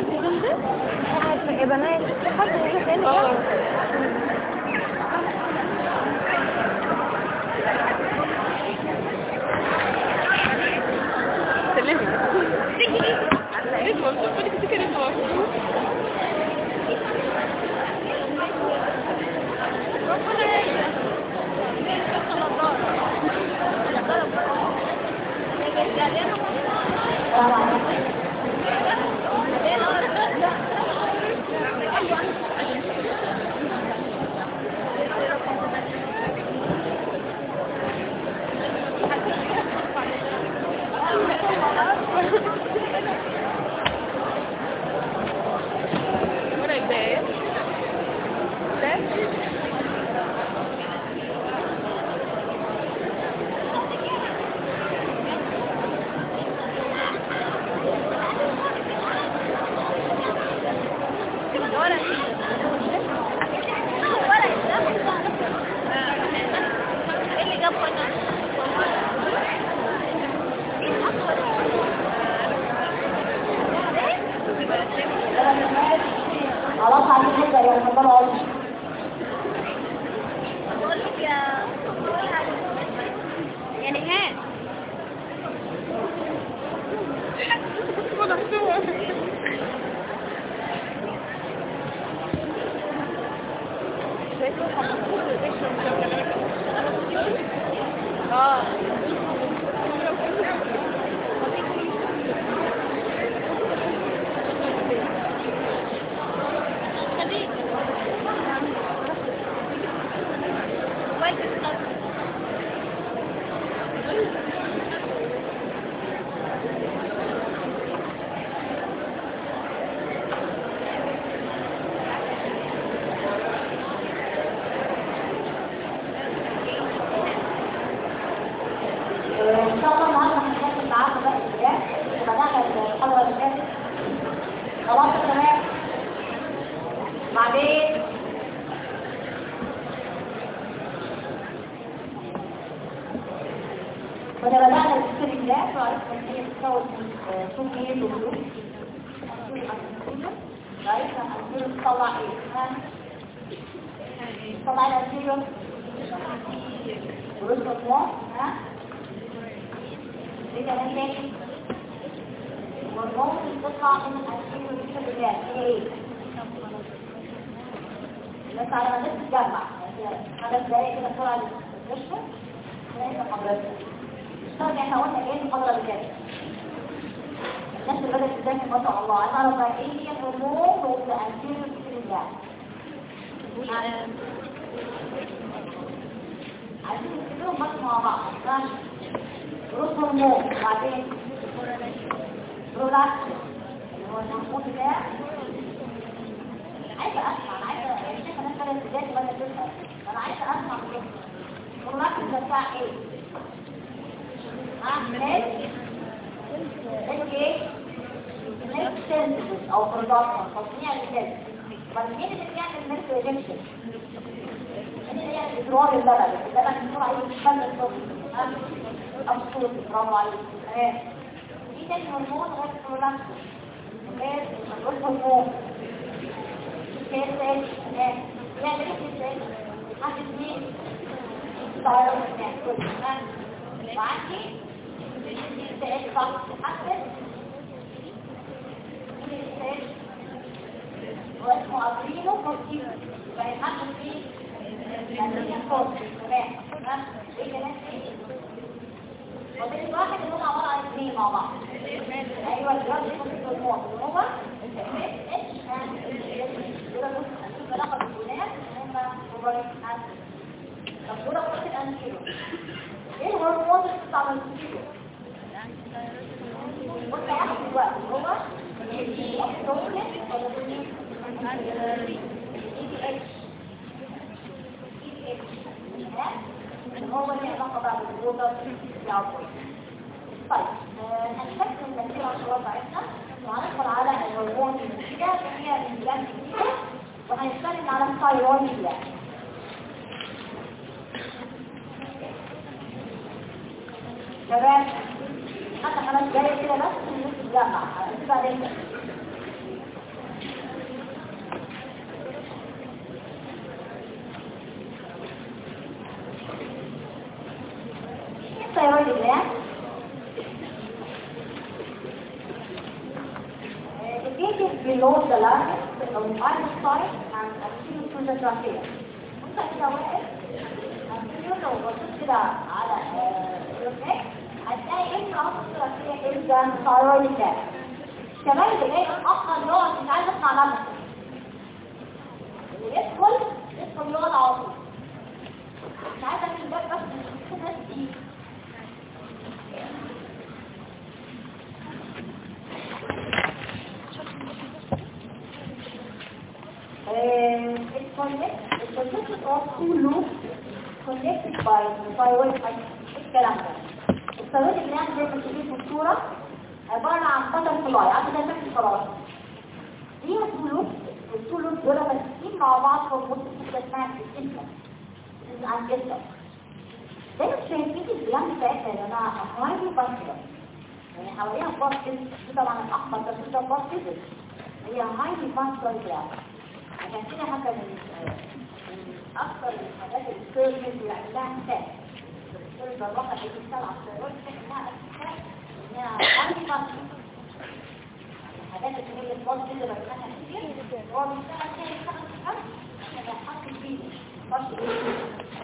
يا بنات حد يروح هنا سلمي ليه مبسوط بقولك انت كده مبسوط What a day. That's خلاص عايزين نبدا يا اتفضلوا اقعدوا يعني ها مبسوط اه آه، ان شاء الله النهارده هنكمل معاكم بقى الكلام بدانا الحلقه اللي فاتت خلاص تمام بعدين كنا بدأنا السر الله وعرفنا ان هي بتتكون من سكين وجلوس رئيس الأنسيريوس تطلع ايه؟ ها؟ تطلع الأنسيريوس ورسل الله ها؟ ايه كمان تاني؟ والموت بتطلع من الأنسيريوس بسر الله هي ايه؟ بس على ما تتجمع خمس دقايق كده بسرعة للمستشفى نلاقي محاضراتنا طيب احنا قلنا ايه المحاضرة اللي فاتت الناس اللي بدأت تذاكر ما شاء الله عايز اعرف بقى ايه هي الهرمون والانتيريور بسم الله عايزين نكتبهم بس مع بعض ماشي روس هرمون وبعدين برولاكتين اللي هو الهرمون ده عايزه اسمع انا عايزه الشيخ الناس بدأت تذاكر بدأت تسأل انا عايزه اسمع كده برولاكتين ده بتاع ايه؟ او برودكشن تصنيع الكلى طب مين اللي بيعمل ميلك ريجكشن مين اللي بيعمل ادرار اللبن اللبن بسرعه يجي يخلي الصوت ها الصوت برافو عليك تمام في تاني هرمون غير البرودكشن غير الهرمون كيف تاني تمام يعمل ايه ازاي حد اثنين ستايل كل ها معاكي السائل صح تحفز السائل واسمه أبرينو كورتينو فيحفز فيه الأنسية الصوت تمام ها ايه كمان فيه وبين واحد اللي هم عبارة عن اثنين مع بعض ايوه الجراف يكون في الموت اللي هو اتش دول بص علاقة بالبنات هم كبار طب دول قصة الأنسيرو ايه الهرمون اللي بتطلع من الكيلو بص هياخد الوقت هو هو اللي علاقة بقى بالوضع العضوي طيب هنشكل التنسيق عشان بتاعتنا وهندخل على الهرمون المفيدة وهي الجلد الكبيرة وهنتكلم على الثايرويد جلاند شباب حتى خمس دقايق كده بس الناس تتجمع هنسيبها ليه located below the larynx او either side and anterior to the trachea وانت كده واقف anterior لو بصيت كده على الركاب هتلاقي ان خلاص التراكية is the thyroid gland كمان اللي جاي اتأخر يقعد مش عايز اسمع نفسه اللي يدخل يدخل يقعد على طول مش عايزة اكل الباب بس مش الناس دي it's connected, it's connected of two loops connected by the thyroid الكلام ده الثيرويد الجلاند زي ما شايفين في الصورة عبارة عن بطل فلاي عارفة ده شكل فلاي ليها تو لوبس التو لوبس دول ماسكين مع بعض في النص كده اسمها الانتر عن جسم زي ما شايفين الجلاند بتاعتها يا جماعة هايلي فانكشن يعني حواليها بارتكل دي طبعا الأحمر ده كده بارتكل هي هايلي فانكشن جلاند عشان كده حتى من من أكثر الحاجات السيرفيس اللي عندها حساب السيرفيس الواقع اللي بتشتغل على السيرفيس إنها أساسا إنها هايلي فانكشن الحاجات اللي هي الباص اللي بتمنى كتير هو بيشتغل فيها يشتغل في الحرب احنا بنحط فيه باص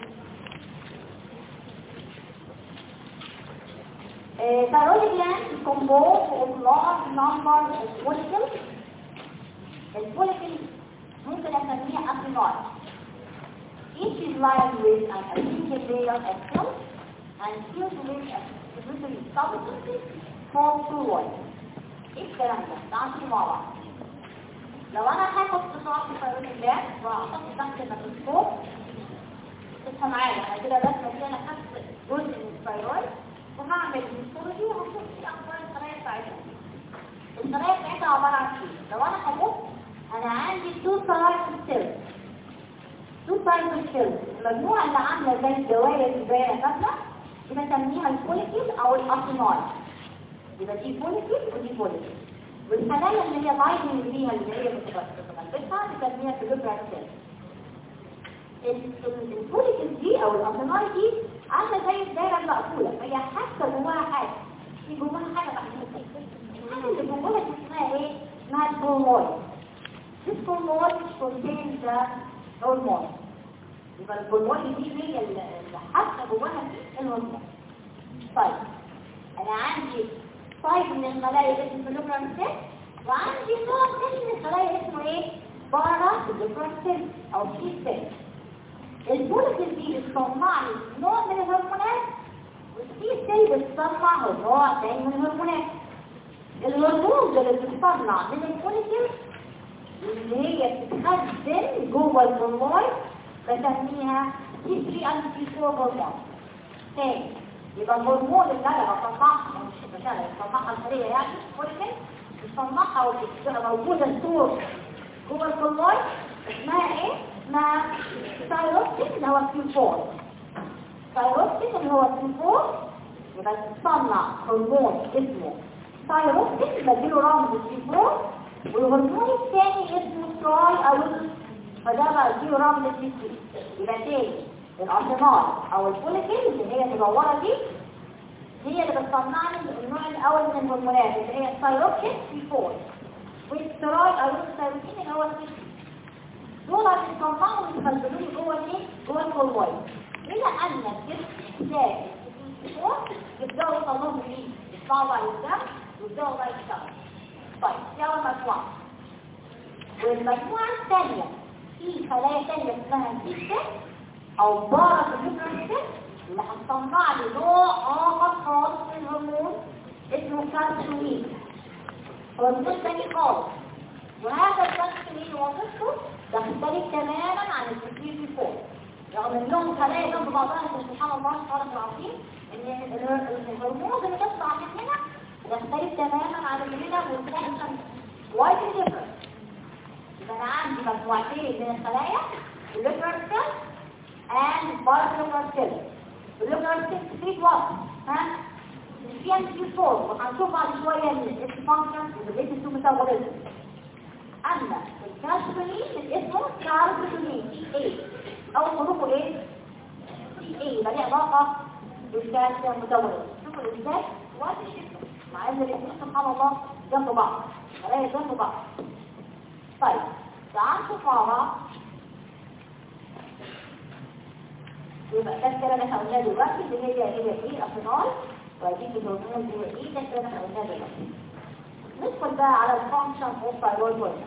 Thyroid gland is composed of large number of follicles. الفوليكل ممكن اسميها ابينال. Each is lined with an acidic layer of cells and filled with a secretory substances called fluid. ايه الكلام ده؟ تعالوا مع بعض. لو انا هاخد قطاع في فيروس الله واحط تحت الميكروسكوب تصحى معايا انا كده بس انا خدت جزء من الفيروس وهعمل هيستولوجي وهشوف ايه اخبار الخلايا بتاعتها. الخلايا بتاعتها عباره عن ايه؟ لو انا هبص انا عندي تو سايد سيلز تو سايد سيلز المجموعه اللي عامله زي الدوائر الدايره كامله بنسميها الفوليكل او الاسيناي يبقى دي فوليكل ودي فوليكل والخلايا اللي هي بايندنج ليها اللي هي بتتغذى بنسميها فيبرال سيلز الفوليكل دي او الاسيناي دي عامله زي الدايره المقفوله هي حاسه جواها حاجه في جواها حاجه محدوده الحاجه اللي جواها دي اسمها ايه؟ اسمها الهرمون This hormone contains the hormone. يبقى الهرمون دي هي اللي حاسه جواها دي الهرمون. طيب انا عندي طيب من الخلايا اسمه فلوبرام سيل وعندي نوع من الخلايا اسمه ايه؟ بارا فلوبرام سيل او شي سيل. البوليكل دي بتصنع لي نوع من الهرمونات والسي سيل بتصنع نوع تاني من الهرمونات. الهرمون اللي بتصنع من البوليكل اللي هي بتتخزن جوه الهرمون بسميها تي 3 ان تي 4 هرمون تاني يبقى الهرمون اللي انا بصنعها مش بشتغل بصنعها الخليه يعني فوليكل بصنعها وبتبقى موجوده ستور جوه الهرمون اسمها ايه؟ اسمها ثايروكسين اللي هو تي 4 ثايروكسين اللي هو تي 4 يبقى بتصنع هرمون اسمه ثايروكسين بديله رمز تي 4 والهرمون الثاني اسمه تراي او فده بقى دي رمز الجسم يبقى تاني الارسنال او الفوليكل اللي هي المدوره دي هي اللي بتصنع لي النوع الاول من الهرمونات اللي هي الثايروكسين في 4 والتراي او الثايروكسين اللي هو السي دول بيتصنعوا ويخزنوا لي جوه ايه؟ جوه الهرمون الى ان الجسم يحتاج يبداوا يطلعوا ايه؟ يطلعوا بقى الدم ويبداوا بقى يشتغلوا طيب دي اول مجموعه والمجموعه الثانيه في خلايا ثانيه اسمها سيستم او بارافيبرال اللي هتصنع لي نوع اخر خالص من الهرمون اسمه كالسيومين هرمون ثاني خالص وهذا الكالسيومين وظيفته تختلف تماما عن التكليف فوق رغم انهم خلايا جنب بعضها سبحان الله سبحانه العظيم ان الهرمون اللي بتطلع من هنا يختلف تماما عن اللي هنا والتلاقي الشمس وايد ديفرنت يبقى انا عندي مجموعتين من الخلايا الليبرال سيل اند بارليبرال سيل الليبرال سيل تفيد وات ها فيها في فور وهنشوف بعد شويه الفانكشن ريليتد تو ميتابوليزم اما الكاشفولين اسمه كاربوتولين تي اي اول حروفه ايه تي اي يبقى ليه علاقه بالكالسيوم ميتابوليزم شوفوا ازاي وات مع ان الاثنين سبحان الله جنب بعض خلايا جنب بعض طيب تعال نشوف مع بعض يبقى ده الكلام اللي احنا قلناه دلوقتي اللي هي هي ايه الافينول وهجيب الهرمون هو ايه ده الكلام اللي احنا قلناه دلوقتي ندخل بقى على الفانكشن اوف ثايرويد هرمون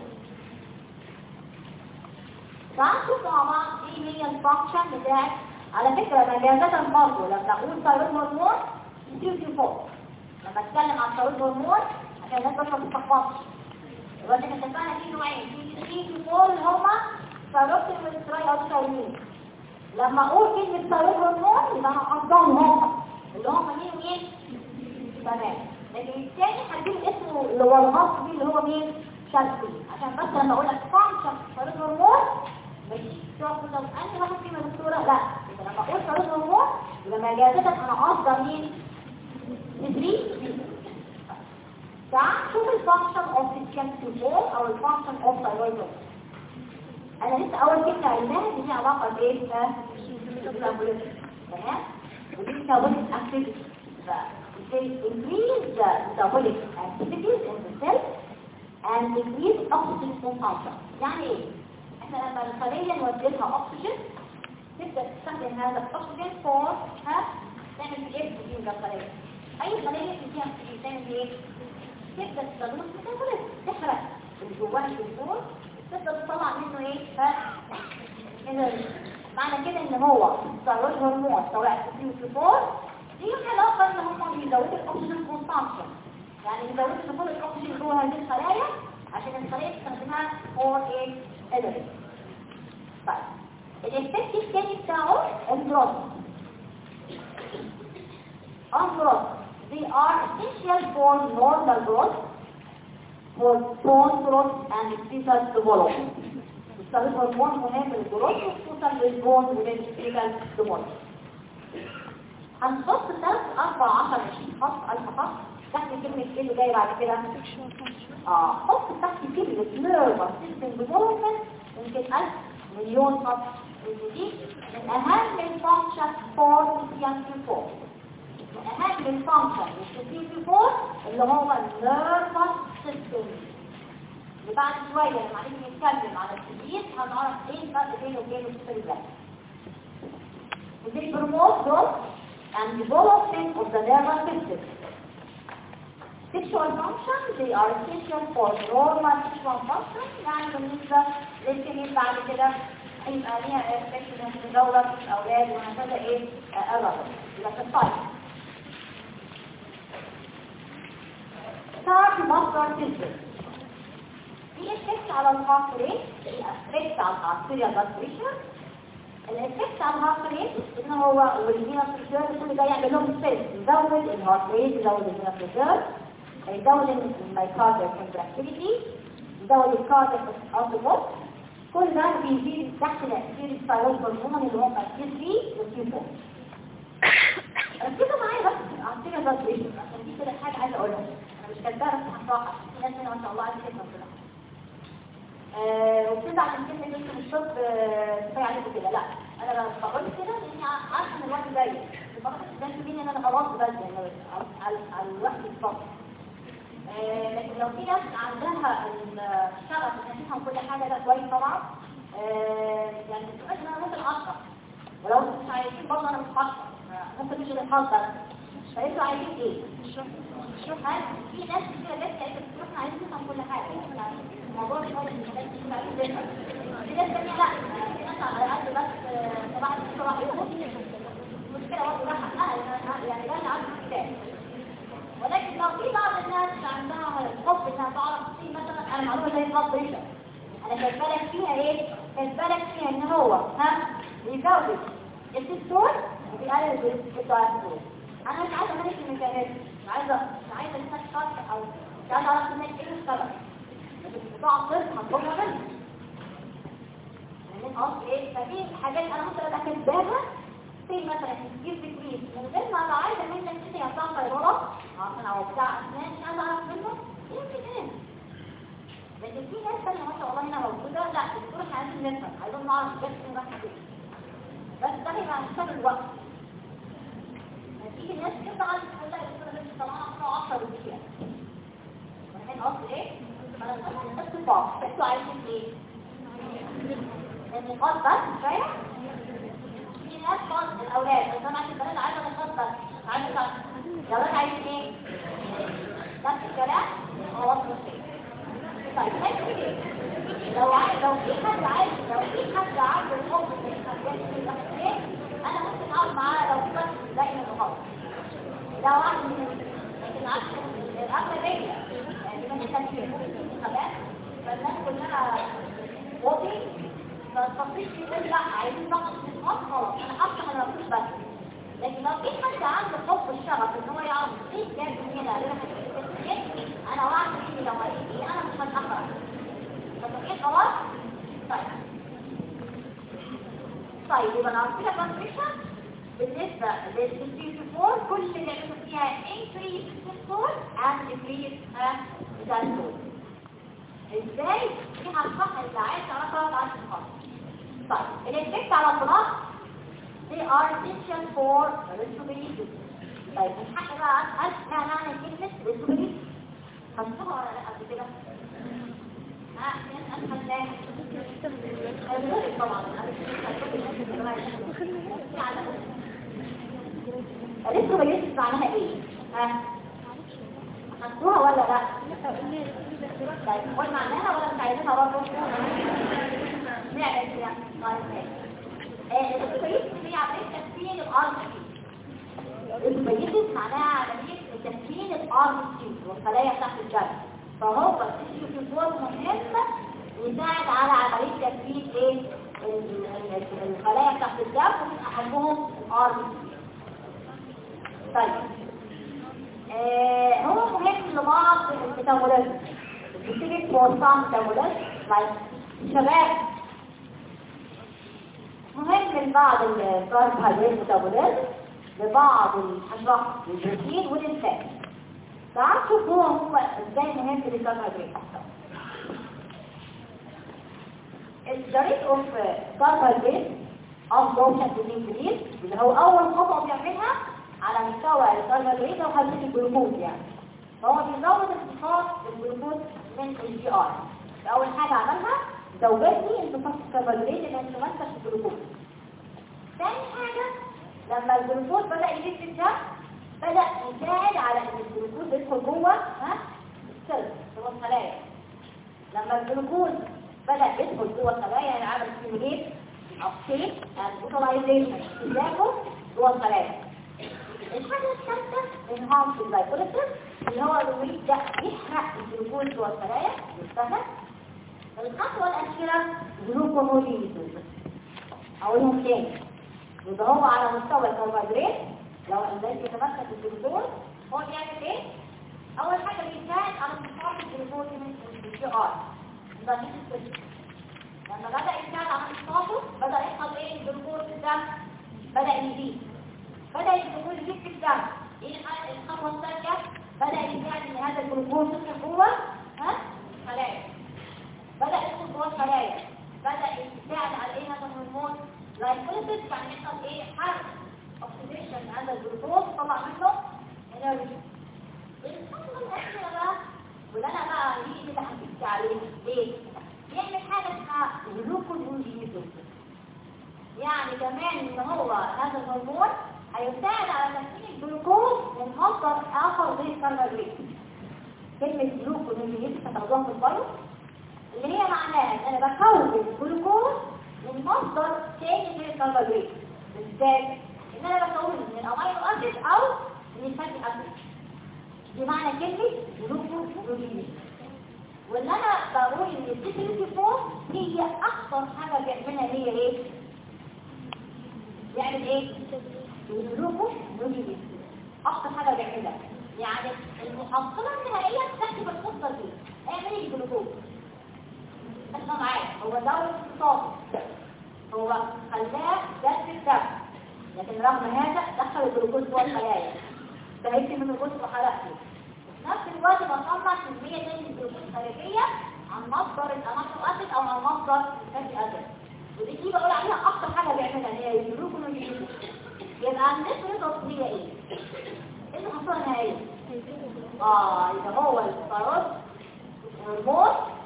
تعال نشوف مع بعض ايه هي الفانكشن بتاعت على فكرة مجازة برضه لما اقول ثايرويد هرمون يصير في فوق لما اتكلم عن ثايرويد هرمون عشان الناس بس ما تتلخبطش دلوقتي احنا اتفقنا في نوعين في 3 في 4 اللي هما ثايرويد والستراي او ثايرويد لما اقول كلمة ثايرويد هرمون يبقى انا قصدهم هما اللي هم مين ومين تمام لكن الثاني هديله اسمه اللي هو الخاص بيه اللي هو مين شلفي عشان بس لما اقول لك فانكشن ثايرويد هرمون مش تقف تقول انت واحد فينا دكتوره لا يبقى لما اقول ثايرويد هرمون يبقى مجازة انا قصده مين تدريب تعال شوف الفانكشن اوف الكالسيوم او الفانكشن اوف ثايرويد هرمون انا لسه اول كلمه قلناها دي ليها علاقه بايه بالميتابوليزم تمام ودي metabolic activity they increase the metabolic activities in the cell and increase oxygen consumption يعني ايه احنا لما الخليه نودي لها اكسجين تبدا تستخدم هذا الاكسجين فور ها تعمل ايه في الخليه اي خليه فيها اكسجين تعمل ايه تبدا تستخدمه في الميتابوليزم تحرق اللي جواها الدكتور تبدأ تطلع منه ايه ف إذا معنى كده ان هو ثيرويد هرمون سواء سيوتيفور دي علاقة ان هم بيزودوا الاكسجين كونسامشن يعني بيزودوا دخول الاكسجين جوه هذه الخلايا عشان الخلايا تستخدمها فور ايه انرجي طيب الافكت الثاني بتاعه اندروس اندروس they are essential for normal growth for bone growth and fetal development. الثالث هرمون مهم للجروث وخصوصا للبون وللفيتال development. هنحط ثلاث أربع عشر عشرين خط ألف خط تحت كلمة ايه اللي جاي بعد كده؟ اه حط تحت كلمة nervous system development يمكن ألف مليون خط ودي من أهم الفانكشن فور CMC4 من أهم الفانكشن CMC4 اللي هو النيرفس سيستم وبعد شوية لما نيجي نتكلم على السبيل هنعرف ايه الفرق بينه وبين السبيل They promote growth and development of the nervous system. Sexual function, they are essential for normal sexual function يعني بالنسبة للكلمة بعد كده يبقى ليها effect انها تتجولب في الأولاد وهكذا ايه الرغم يبقى في الطيب ستارت مصدر تزر في افكت على الهارت ريت في افكت على الارتيريال بلاد بريشر الافكت على الهارت ريت ان هو والفينا بريشر كل ده يعمل لهم ستريس يزود الهارت ريت يزود الفينا بريشر يزود المايكارديال كونتراكتيليتي يزود الكارديال اوتبوت كل ده بيزيد تحت تاثير الثايرويد هرمون اللي هم التي 3 والتي 4 ركزوا معايا بس على الارتيريال بلاد بريشر عشان دي كده حاجه عايزه اقولها مش كدارة في حفاقة في ناس هنا ما شاء الله عايزة تفهم كده وبتزعل من كلمة انت مش شرط كفاية عليكم كده لا انا بقول كده لاني عارفة ان الوقت جاي فقط ده مني ان انا خلاص بس يعني على على الوقت الفضل لكن لو في ناس عندها الشغف ان تفهم كل حاجة ده كويس طبعا يعني بتبقى انا ممكن اشرح ولو مش عايزين برضه انا مش هشرح ممكن مش الحاضر فانتوا عايزين ايه؟ شوف هل في ناس كده بس انت بتروح عايزين تفهم كل حاجه يعني الموضوع مش هو مش عايز تفهم في ناس تانية لا في ناس على قد بس صباح صباح مشكلة برضه ده حقها يعني ده اللي عنده كتاب ولكن لو في بعض الناس عندها الحب انها تعرف في مثلا انا معلومه زي البلاد بريشر انا كاتبه لك فيها ايه؟ كاتبه لك فيها ان هو ها بيزود التستور وبيقلل الدايستور انا مش عايزه املك الميكانيزم مش عايزه مش عايزه الناس تشرح او مش عايزه اعرف الناس ايه السبب بتقع طفل هتضرها منه يعني قصدي ايه ففي حاجات انا ممكن ابقى كاتباها في مثلا تجيب تكريس من غير ما ابقى عايزه ان انت تشتري بتاع طياره عشان او بتاع اسنان مش عايزه اعرف منه يمكن ايه لكن في ناس ثانيه ما شاء الله هنا موجوده لا الدكتور احنا عايزين نفهم عايزين نعرف بس ايه راح بس ده بيبقى على حساب الوقت في ناس تزعل تقول لك الدكتور بس طلعنا 10 دقيقه قصدي ايه اتفاق انتوا عايزين ايه النقاط بس كفايه في ناس خالص الاولاد بس انا عشان البنات عايزه نقاط بس عايزه تعرف الاولاد عايزين ايه نفس الكلام هو وصل الشيء طيب ماشي لو عايز لو في حد عايز لو في حد عنده الحب في الحاجات دي ايه انا ممكن اقعد معاه لو في بس زي النقاط لو واحد من لكن عشان الأغلبية يعني من التنفيذ خلاص فالناس كلها واضي فالتصريح يقول لا عايزين نقص نقاط خلاص انا حاطه انا مفيش بس لكن لو في حد عنده حب الشغف ان هو يعرف ايه جاب من هنا غير انا واحد مني لو هيجي انا مش هتاخر فتوقيت خلاص طيب طيب يبقى انا عارفين الكونفريشن بالنسبة للسيستول كل اللي بيعملوا فيها increase السيستول and decrease السيستول ازاي دي هنصح اللي عايز تعرفها عن الخاص طيب الافكت على البلاط they are essential for restoration طيب من حق بقى اسال ما معنى كلمة restoration خلصوها ولا لا قبل كده؟ ها مين اسهل ده؟ طبعا الريتروبيوتس معناها ايه؟ ها؟ خدتوها ولا لا؟ طيب قول معناها ولا مش عايزينها برضه؟ نعرف يعني طيب ماشي الريتروبيوتس هي عملية تكفين الارض الريتروبيوتس معناها عملية تكفين الارض والخلايا تحت الجسم فهو التشيوفور مهم يساعد على عملية تكفين ايه؟ الخلايا تحت الجسم ومن اهمهم الارض طيب آه هو مهم لبعض التمولات بتيجي توصام تمولات like شباب مهم لبعض الكاربوهيدرات المتابولات لبعض الحشرات البروتين والانسان تعالوا شوفوا هو ازاي مهم للكاربوهيدرات الجريد اوف كاربوهيدرات اوف موشن بالانجليز اللي هو اول خطوه بيعملها على مستوى الكربوهيدرات او خليط الجلوكوز يعني فهو بيزود امتصاص الجلوكوز من الجي ار اول حاجه عملها زودني امتصاص الكربوهيدرات اللي بتتمثل في الجلوكوز ثاني حاجه لما الجلوكوز بدا يزيد في الدم بدا يساعد على ان الجلوكوز يدخل جوه ها السيل جوه الخلايا لما الجلوكوز بدا يدخل جوه الخلايا يعني عمل ستيموليت uptake and utilization استهلاكه جوه الخلايا الحاجة الثالثة enhance اللايكوليسيس اللي هو الويد ده يحرق الجلوكوز جوه الخلايا يشتغل الخطوة الأخيرة جلوكوموليزيس أقولهم تاني يبقى هو على مستوى الكربوهيدرات لو الذي يتمثل بالجلوكوز هو بيعمل ايه؟ أول حاجة بيساعد على امتصاص الجلوكوز من الجي ار لما بدأ يساعد على امتصاصه بدأ يحصل ايه الجلوكوز في الدم بدأ يزيد بدأ الجلوكوز يزيد في الدم ايه الخطوة الثانية بدأ يساعد ان هذا الجلوكوز يدخل جوه ها خلايا بدأ يدخل جوه الخلايا بدأ يساعد على ايه هذا الهرمون لايكوليسيس يعني يحصل ايه حرق اوكسيديشن هذا الجلوكوز طلع منه انرجي الخطوة الأخيرة بقى واللي انا بقى دي اللي هحكي عليه ايه يعمل حاجة اسمها جلوكوزيزم يعني كمان ان هو هذا الهرمون هيساعد على تكوين الجلوكوز من مصدر اخر غير الكربوهيدرات كلمة جلوكوزيزم هتاخدوها في البايو اللي هي معناها ان انا بكون الجلوكوز من مصدر تاني غير الكربوهيدرات ازاي؟ ان انا بكون من الامينو اسيد او من الفاتي اسيد دي معنى كلمة جلوكوزيزم واللي انا بقول ان الديفرنسي فور هي اكثر حاجة بيعملها هي ايه يعمل ايه يدلوكوا ويجي اكثر حاجة بيعملها يعني المحصلة النهائية تكتب القصة دي اعمل ايه الجلوكوز اسمع معايا هو دورة اتصال هو خلاه جد في الدم لكن رغم هذا دخل الجلوكوز جوه الخلايا فهيك من الجزء وحرقته نفس الوقت بطلع كمية تاني من الجلوكوز خارجية عن مصدر الامينو اسيد او عن مصدر الفاتي اسيد ودي دي بقول عليها اكتر حاجة بيعملها هي الجلوكوز يبقى النسبة هي ايه؟ ايه اللي حصل نهائيا؟ اه يبقى هو الفيروس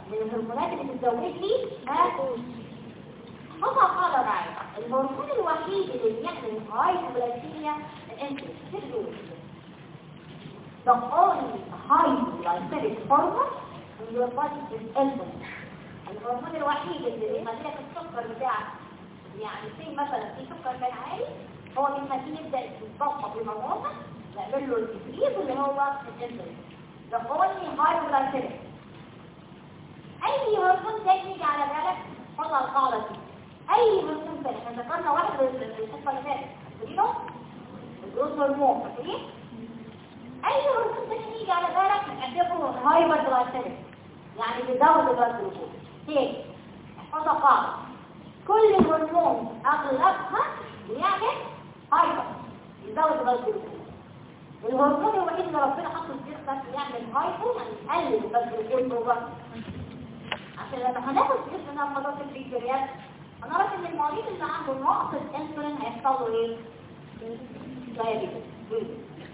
من الهرمونات اللي بتزود لي ها خطأ قال معي الهرمون الوحيد اللي بيعمل هايبوغلايكيميا الانسولين تدري The only high glycemic hormone in your body is insulin. الهرمون الوحيد اللي بيخليك السكر بتاعك يعني في مثلا في سكر كان عالي هو بيخليه يبدا يتضخم بمرونه يعمل له التفريز اللي هو الانسولين. The only high glycemic. اي هرمون تاني يجي على بالك خد القاعده دي. اي هرمون تاني احنا ذكرنا واحد من الحصه اللي فاتت فاكرينه؟ الجروث هرمون فاكرين؟ اي هرمون تاني يجي على بالك نعتبره هايبر جلايسيميك يعني بيزود البلد جلوكوز تاني احفظها قاعده كل هرمون اغلبها بيعمل هايبر يزود البلد جلوكوز الهرمون الوحيد اللي ربنا حطه في جسمك يعمل هايبو يعني يقلل البلد جلوكوز هو عشان لما هناخد في جسمنا المضاد الفيجريات هنعرف ان المريض اللي عنده نقص الانسولين هيحصل له ايه؟ دايابيتس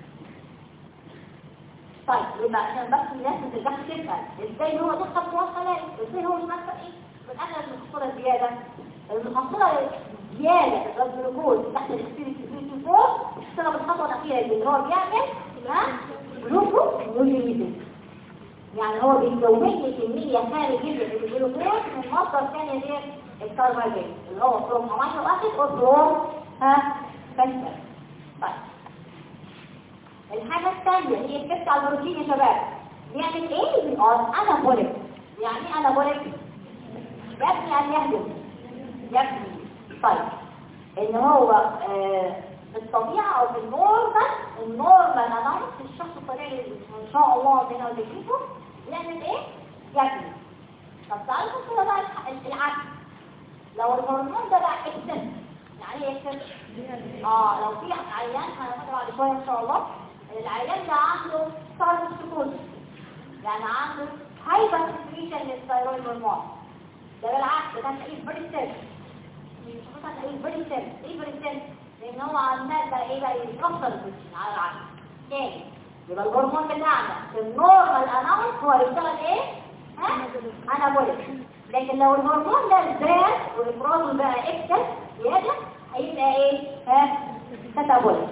طيب يبقى عشان بس الناس ما ترجعش تسال ازاي هو دخل مواصلات ازاي هو مش عارفه ايه من اغلب المحصله زياده المحصله زياده الجلوكوز تحت الاكسيد فوق بسبب الخطوه الاخيره دي اللي هو بيعمل ها جلوكوز يعني هو بيكون لي كميه خارج الجلوكوز من مصدر ثاني غير الكربوهيدرات اللي هو فروم امينو اسيد اور فروم ها فاتس طيب الحاجة الثانية هي الكبت على البروتين يا شباب بيعمل ايه بيقول انابوليك يعني ايه انابوليك يبني يعني يهدم يبني طيب ان هو آه في الطبيعة او في النورمال النورمال انامس الشخص الطبيعي ان شاء الله ربنا وذكيكم يعمل ايه يبني طب تعالوا نبص بقى العكس لو الهرمون ده بقى اكسن يعني ايه اكسن اه لو في عيان هناخده بعد شويه ان شاء الله العيان ده عنده صار سكوت يعني عنده هايبر سكريشن للثايرويد هرمون ده بالعكس ده تلاقيه فيري سيل خصوصا تلاقيه فيري سيل ايه فيري سيل لان هو عمال بقى ايه بقى يتكسر على العكس تاني يبقى الهرمون بتاعنا في النورمال اناونس هو يشتغل ايه ها انابوليك لكن لو الهرمون ده زاد وافرازه بقى اكتر زياده هيبقى ايه ها كاتابوليك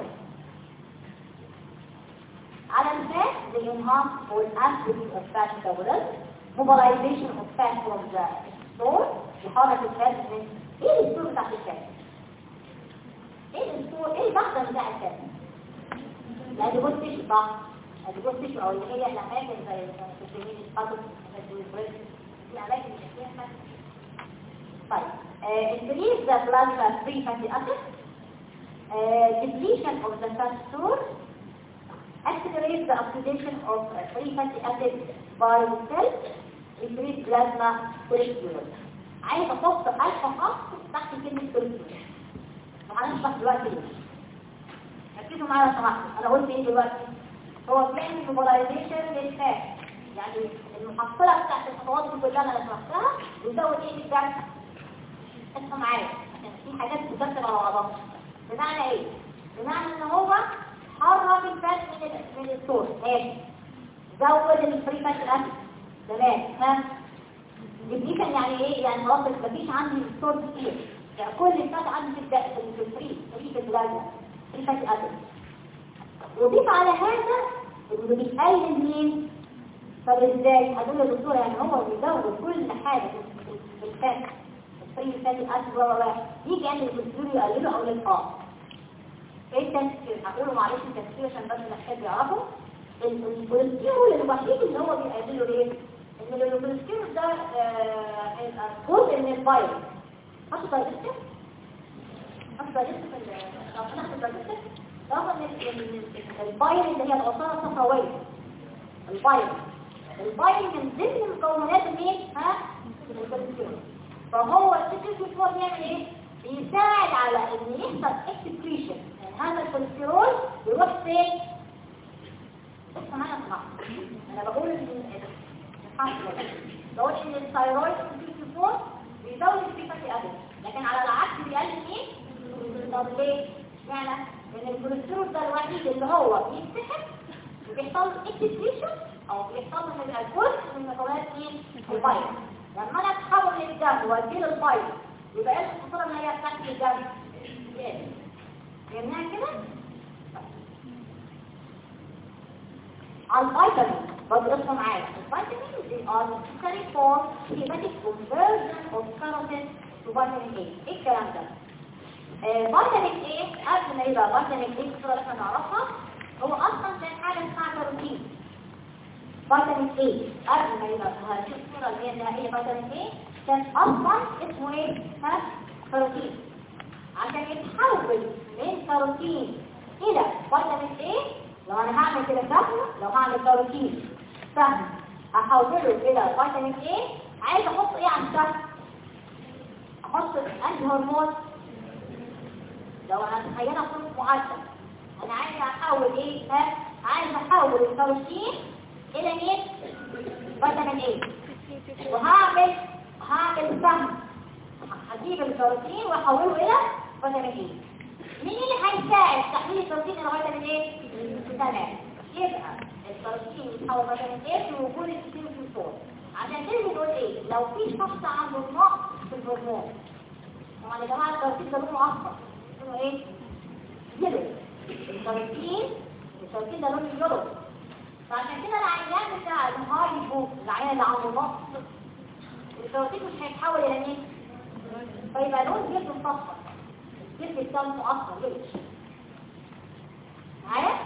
على مثال the enhanced or activity of fat metabolism mobilization of fat from the store يحرك الفات من ايه الستور بتاع الفات ايه الستور ايه البحث بتاع الفات لا دي بص تيشو صح دي بص تيشو او اللي هي الاماكن زي التسمين الحطب دي اماكن مش فيها فات طيب increase the plasma free fatty acid uh, depletion of the fat store accelerates the oxidation of uh, free fatty acid by the cell increase plasma cholesterol عايز احط الف خط تحت كلمه cholesterol وهنشرح دلوقتي ليه ركزوا معايا لو سمحتوا انا قلت ايه دلوقتي هو بلان موبلايزيشن للفات يعني المحصله بتاعت الخطوات دي كلها انا شرحتها بتزود ايه في الدم اسمع معايا عشان في حاجات بتدخل على بعضها بمعنى ايه بمعنى ان هو حرك الفات من من الصور ماشي زود الفري فات الاسيد تمام ها ديبليشن يعني ايه يعني خلاص مفيش عندي ستور كتير يعني كل الفات عندي في في الفري فري في البلازما فري فات اسيد وضيف على هذا انه بيقلل مين طب ازاي هتقول للدكتور يعني هو بيزود كل حاجه في الفات الفري فات الاسيد و و يجي يعمل الكوليسترول يقلله او لا ايه التنسيق هقوله معلش التنسيق عشان بس محتاج يعرفه الكوليسترول الوحيد اللي هو بيقلله ليه ان الكوليسترول ده هيبقى جزء من الفيروس حطوا دايجستيف حطوا دايجستيف لو هناخد دايجستيف رغم ان الفيروس اللي هي العصاره الصفراويه الفيروس الفيروس من ضمن مكونات مين ها الكوليسترول فهو الكوليسترول هو بيعمل ايه بيساعد على ان يحصل اكسكريشن هذا الكوليسترول يروح فين اسمع معايا اسمع انا بقول ان بقول ان الثايرويد كورتيزول بيزود الفيتاتي اسيد لكن على العكس بيقلل ايه طب ليه يعني لان الكوليسترول ده الوحيد اللي هو بيتسحب وبيحصل اكسكريشن او بيحصل من الجزء من مكونات ايه الميه لما انا اتحول للدم واديله الميه يبقى ايه الخطوره ان هي تحت الدم ايه فهمناها كده على الفيتامين برضه اسمه معايا الفيتامين they are necessary for hepatic conversion of carotene to vitamin A ايه الكلام ده؟ آه فيتامين A قبل ما يبقى فيتامين A الصورة اللي احنا نعرفها هو اصلا كان حاجة اسمها كاروتين فيتامين A قبل ما يبقى هذه الصورة اللي هي النهائية فيتامين A كان اصلا اسمه ايه؟ ها؟ كاروتين عشان يتحول من كاروتين الى فيتامين A لو انا هعمل كده سهم لو هعمل كاروتين سهم احوله الى فيتامين A عايز احط ايه على السهم احط انهي هرمون لو انا تخيلها صوت معدل انا عايز احول ايه ها عايز احول الكاروتين الى ايه فيتامين A وهعمل هعمل سهم هجيب الكاروتين واحوله الى فيتامين A مين اللي هيساعد تحويل الكاروتين الى فيتامين A تمام يبقى الكاروتين يتحول فيتامين A في وجود الكتين في الفور عشان كده بنقول ايه لو في شخص عنده نقص في الهرمون طبعا يا جماعه الكاروتين ده لونه اصفر اسمه ايه يلو الكاروتين الكاروتين ده لونه يلو فعشان كده العيان بتاع الهايبو العيان اللي عنده نقص الكاروتين مش هيتحول الى مين فيبقى لون جلده مصفر جلد الدم اصفر ليش معايا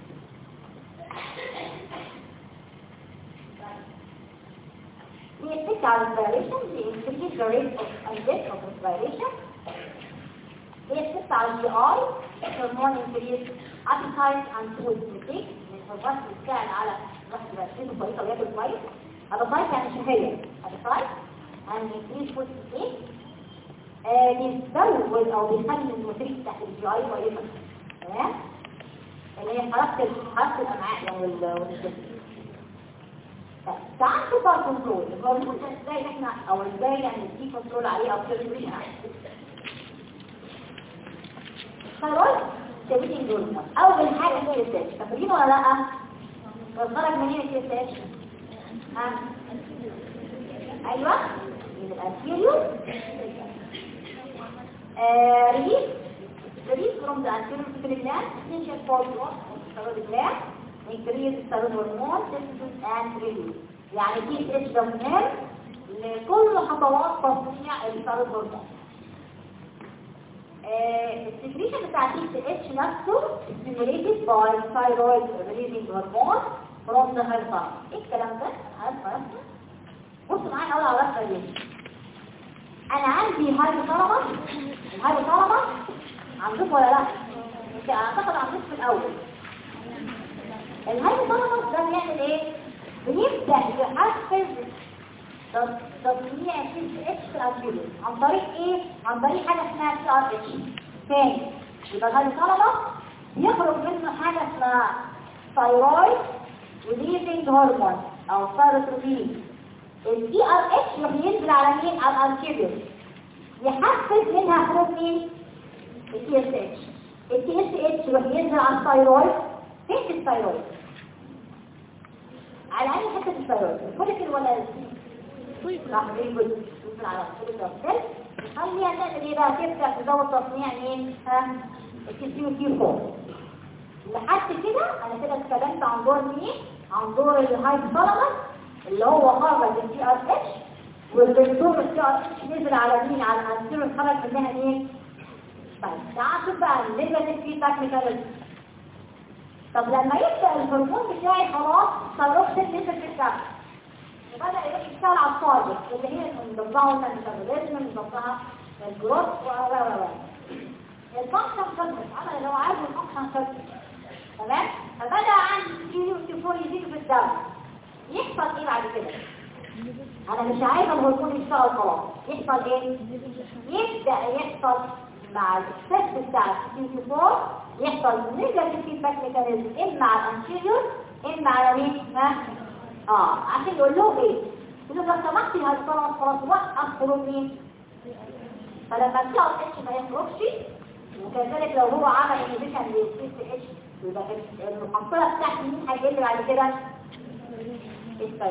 We effect our inspiration, we increase the rate of and depth of inspiration. We effect our GI, hormone increase appetite and food intake. الهرمونات بتساعد على الواحد يبقى شكله كويس او ياكل كويس. appetite يعني شهية. appetite and increase food intake. آه بيزود او بيخلي المدرك تحت الجي اي كويسة. تمام؟ اللي هي حركة حركة الامعاء يعني والجسم. تعال نشوف بقى الكنترول الهرمون ده ازاي احنا او ازاي يعني في كنترول عليه او كنترول خلاص تبتين دول اول حاجه هي السيرش فاكرين ولا لا خرج منين السيرش ها ايوه من الانتيريور آه ريليس ريليس فروم ذا انتيريور سيريلان essential for growth of the gland increase الثيرويد هرمون synthesis and release يعني دي اتش ده مهم لكل خطوات تصنيع الثيرويد هرمون السكريشن بتاع دي اتش نفسه stimulated by thyroid releasing hormone from the hypothalamus ايه الكلام ده؟ عارفه بصوا معايا اول على الرسمه دي انا عندي هايبوثالاموس الهايبوثالاموس عندكم ولا لا؟ اعتقد عندكم في الاول الهايبوثالاموس ده بيعمل ايه بيبدا يحفز تصنيع سي اتش في الانسولين عن طريق ايه عن طريق حاجه اسمها سي ار اتش تاني يبقى الهايبوثالاموس بيخرج منه حاجه اسمها ثايرويد ريليزنج هرمون او ثايروتروبين السي ار اتش يروح ينزل على مين على الانسولين يحفز منها خروج مين التي اس اتش التي اس اتش يروح ينزل على الثايرويد فين الثايرويد على اي حته الثايرويد الفوليكل ولا صح بيقول ينزل على الفوليكل خليها تعمل ايه بقى تبدا تزود تصنيع مين ها التي تي 4 لحد كده انا كده اتكلمت عن دور مين عن دور الهايبوثالاموس اللي هو خرج السي ار اتش والدكتور السي ار اتش نزل على مين على الانسيرو خرج منها مين طيب تعال شوف بقى الليفل فيدباك ميكانيزم طب لما يبدا الهرمون بتاعي خلاص صاروخ نزل في الكبد وبدا يروح يشتغل على الصادق اللي هي مضبعه لنا الميتابوليزم مضبعها الجروث و و و الفانكشن خلصت عمل اللي هو عايزه الفانكشن خلصت تمام فبدا عندي كيلو تيفور يزيد في الدم يحصل ايه بعد كده انا مش عايزه الهرمون يشتغل خلاص يحصل ايه يبدا يحصل مع الاكسس بتاع السي 4 يحصل نيجاتيف فيدباك ميكانيزم اما على الانتيريور اما على مين ها اه عشان يقول له ايه يقول له لو سمحتي هالخلاص خلاص وقف خروج مين فلما تلاقوا اتش ما يخرجش وكذلك لو هو عمل انهبيشن للسي اتش يبقى المحصله بتاعت مين هيجي بعد كده الثيرويد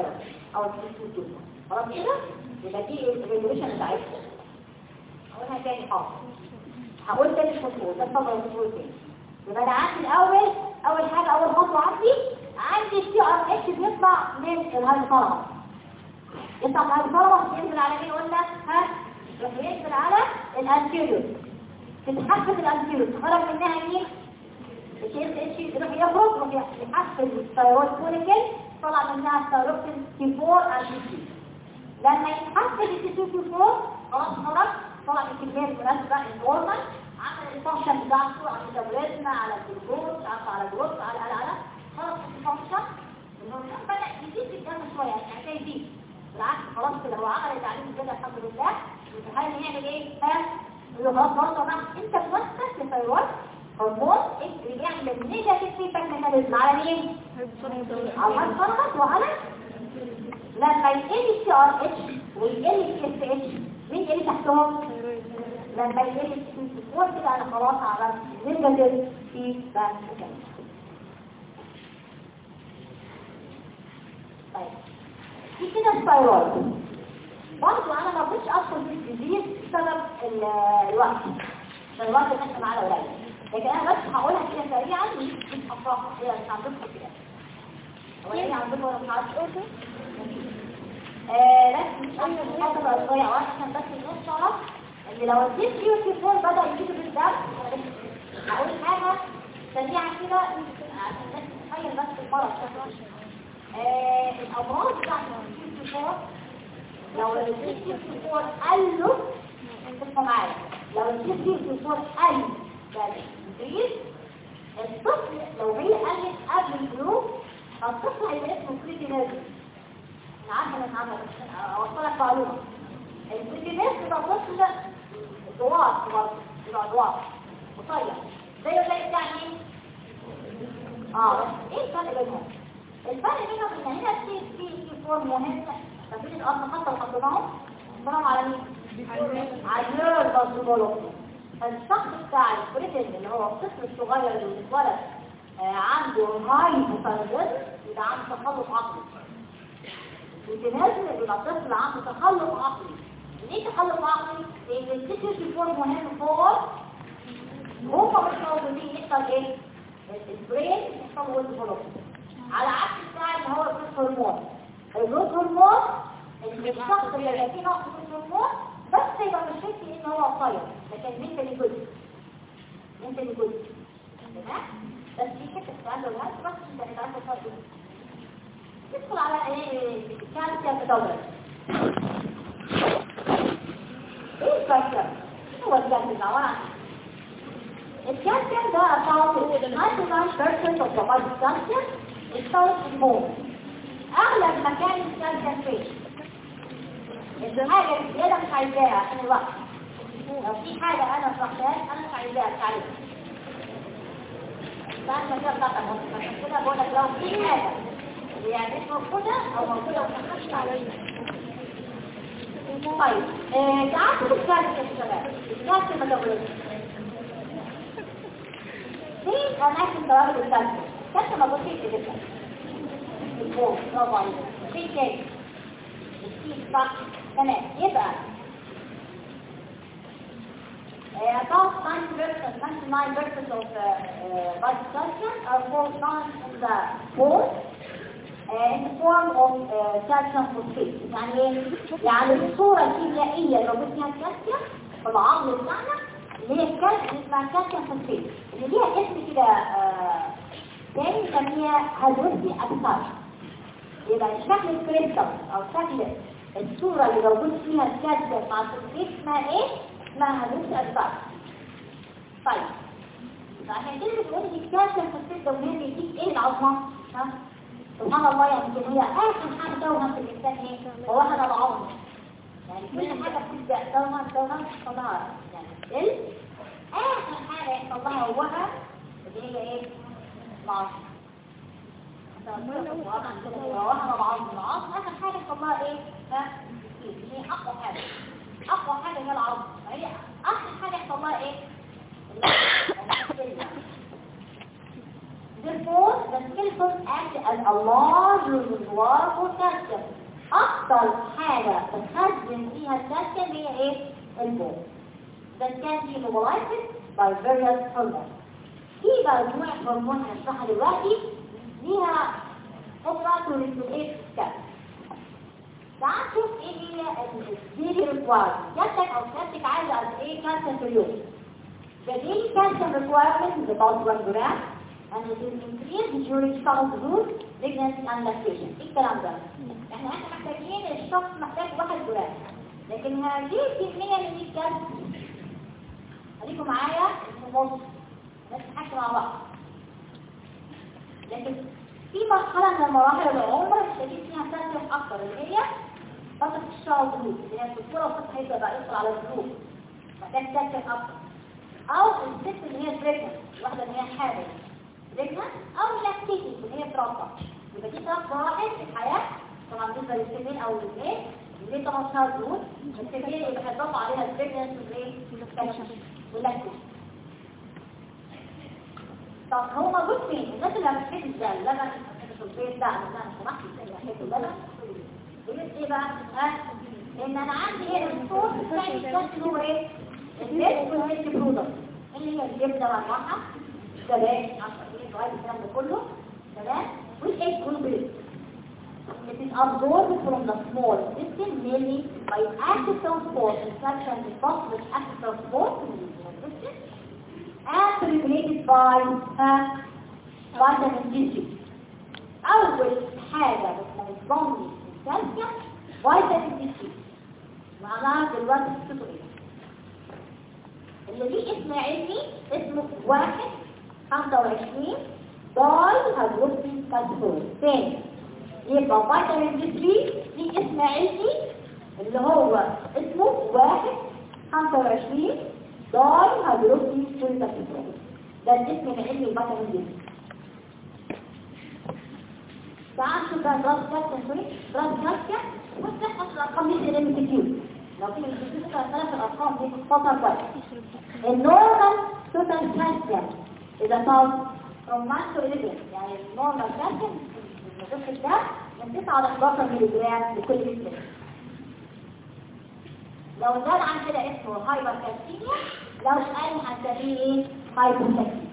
او السي 2 خلاص كده يبقى دي الريجوليشن بتاعتها هقولها تاني حاضر هقول تاني الفصول ده اتفضل الفصول تاني يبقى انا عندي الاول اول حاجه اول خطوه عندي عندي السي ار اتش بيطلع من الهايبوثالاموس يطلع من الهايبوثالاموس ينزل على مين قلنا ها يروح ينزل على الانتيريور تتحفز الانتيريور خرج منها مين الشيء اتش يروح يخرج يروح يحفز الثيرويد فوليكل طلع منها الثيروكسين تي 4 عشان تي لما يتحفز التي 2 تي 4 خلاص خرج طلع بكمية مناسبة الهرمون عمل الفانكشن بتاعته على الميتابوليزم على الجلوكوز على الجلوكوز على على على خلاص الفانكشن الهرمون بدأ يزيد في الدم شوية يعني هتلاقي يزيد بالعكس خلاص كده هو عمل التعليم كده الحمد لله الامتحان يعمل ايه؟ ها؟ يقول له خلاص برضه نعم انت بنفسك الثيرويد هرمون اللي بيعمل نيجاتيف فيدباك ميكانيزم على مين؟ على الهرمون وعلى لما يقل السي ار اتش ويقل السي اس اتش مين اللي تحتهم؟ لما يقل السي اس كده انا خلاص عملت نيجاتيف فيدباك ميكانيزم طيب في كده الثيرويد برضه انا ما كنتش ادخل في الجديد بسبب ال- الوقت عشان الوقت اللي احنا معانا قليل لكن انا بس هقولها كده سريعا مش هفرحها هي مش عندكم كده هو ايه عندكم ولا مش عارفه آه بس مش عارفه الحاجه بقى صغيره واحد عشان بس الناس تعرف ان لو الديس كيو تي 4 بدا يجيب في الدم هقول حاجه سريعه كده عشان الناس تتخيل بس المرض آه الامراض بتاعت الديس كيو تي 4 لو الديس كيو تي 4 قال له اسمع معايا لو الديس كيو تي 4 قال تدريس الطفل لو هي قالت قبل البلوغ الطفل هيبقى اسمه كريتي نازل انا عارفه انا عارفه اوصلك معلومه الكريتي نازل بيبقى طفل دوار برضه بيبقى دوار قصير زي زي بتاع مين؟ اه ايه الفرق بينهم؟ الفرق بينهم ان هنا في في في فورم مهم ففي الاصل حتى لو حطيناهم حطيناهم على مين؟ على النيرف بازولوجي فالشخص بتاع البريتن اللي هو الطفل الصغير اللي اتولد آه، عنده هايبوثايرويدزم يبقى عنده تخلف عقلي الجنازل يبقى الطفل عنده تخلف عقلي ليه تخلف عقلي؟ لان التيشيرت فور مهم فور هم مش موجودين يحصل ايه؟ البرين يحصل له ديفلوب على عكس بتاع اللي هو الجروث هرمون الجروث هرمون اللي الشخص اللي يبقى فيه نقص في الهرمون بس يبقى مش فكري ان هو قصير لكن منتلي جزء منتلي جزء تمام بس في حته بتتعلم الهاس بس انت هتتعلم فرق تدخل على ايه كالسيوم تدور ايه الكالسيوم هو الكالسيوم عباره عن الكالسيوم ده about 99% of the body calcium is stored in bone اغلب مكان الكالسيوم فين الحاجة الزيادة مش عايزاها عشان الوقت لو في حاجة أنا شرحتهاش أنا مش عايزاها مش عايزها بعد ما كده بتاعتك عشان كده بقول لك لو في حاجة يعني مش موجودة أو موجودة ومش عليا طيب آه، تعالوا في الكالسيوم يا شباب الكالسيوم ميتابوليزم في أماكن توابل الكالسيوم الكالسيوم موجود فيه جدا الفوق برافو عليك في تاني الكيس صح تمام يبقى uh, about 90%, 99% of uh, uh, body calcium are found in the bone uh, in the form of uh, calcium phosphate يعني ايه؟ يعني الصورة الكيميائية اللي موجود فيها الكالسيوم في العظم بتاعنا اللي هي الكالسيوم اللي اسمها كالسيوم فوسفيت اللي ليها اسم كده آه، تاني نسميها هيدروكسي أكسار يبقى شكل الكريستال او شكل الصورة اللي موجود فيها الكالسيوم مع الفوسفيت اسمها ايه؟ اسمها هيدروكسي أكسار طيب فعشان كده بتقول لي الكالسيوم فوسفيت ده مهم يديك ايه العظمة؟ ها؟ سبحان الله يعني يمكن هي اخر حاجة توهم في الانسان ايه؟ هو احنا العظم يعني كل حاجة بتبدأ توهم توهم صدار يعني ال اخر حاجة يحصل لها وها اللي هي ايه؟ العظم وهم العظم العظم اخر حاجة يحصل لها ايه؟ ها؟ هي اقوى حاجة اقوى حاجة هي العظم هي اخر حاجة يحصل لها ايه؟ Therefore, the skeleton acts as a large reservoir for calcium. اكتر حاجة بتخزن فيها الكالسيوم هي ايه البول that can be mobilized by various hormones في مجموعة هرمون هنشرحها دلوقتي ليها قدرة تريسوليت الكالسيوم تعال نشوف ايه هي الديلي ريكوايرمنت جاتك او كاتك عايزة قد ايه كالسيوم في اليوم The daily calcium requirement is about 1 gram and it is increased during childhood, pregnancy and lactation. ايه الكلام ده؟ احنا احنا محتاجين الشخص محتاج 1 جرام لكن هذه الكمية من الكالسيوم خليكم معايا في النص نضحك مع بعض لكن في مرحلة من المراحل العمر الشديد فيها كالسيوم أكتر اللي هي فترة الشهر اللي هي الدكتورة وفترة هيبقى بقى يدخل على الجروب محتاج كالسيوم أكتر أو الست اللي هي بريجننت الواحدة اللي هي حامل بريجننت أو لاكتيتي اللي هي تربى يبقى دي ثلاث مراحل في الحياة طبعا بالنسبة للسنين أو للبيت اللي 18 دول السنين يبقى هيضاف عليها البريجننت والإيه واللاكتيتي طب هو موجود فين؟ الناس اللي ما بتحبش ده اللبن في البيت ده انا ما سمحتش اللي بحب اللبن يقول ايه بقى؟ ها؟ ان انا عندي هنا الصوت بتاعي الكاس هو ايه؟ الزيت والميلك برودكت اللي هي الجبنه والراحه تمام 10 دقايق الكلام ده كله تمام والايج والبيض It is absorbed from the small intestine mainly by active transport and calcium and phosphorus active transport in the intestine and regulated by uh, vitamin D3. أول حاجة بتنظمني الكالسيوم فيتامين دي 3 معناها دلوقتي بتشوفوا ايه؟ اللي ليه اسم علمي اسمه واحد 25 داي هيدروكسي كالسيوم تاني يبقى فيتامين دي 3 ليه اسم علمي اللي هو اسمه واحد 25 داي هيدروكسي كالسيوم ده الاسم العلمي لفيتامين دي تعال شوف بقى دراس كالسيوم سوري دراس كالسيوم وتحفظ الارقام دي في الام كيو لو في الكيو ثلاث الارقام دي تحفظها كويس النورمال توتال كالسيوم اذا طال from 1 to 11 يعني النورمال كالسيوم المدرس ده من 9 ل 11 مللي جرام لكل جسم لو زاد عن كده اسمه هايبر كالسيميا لو قل هنسميه ايه هايبوكالسيميا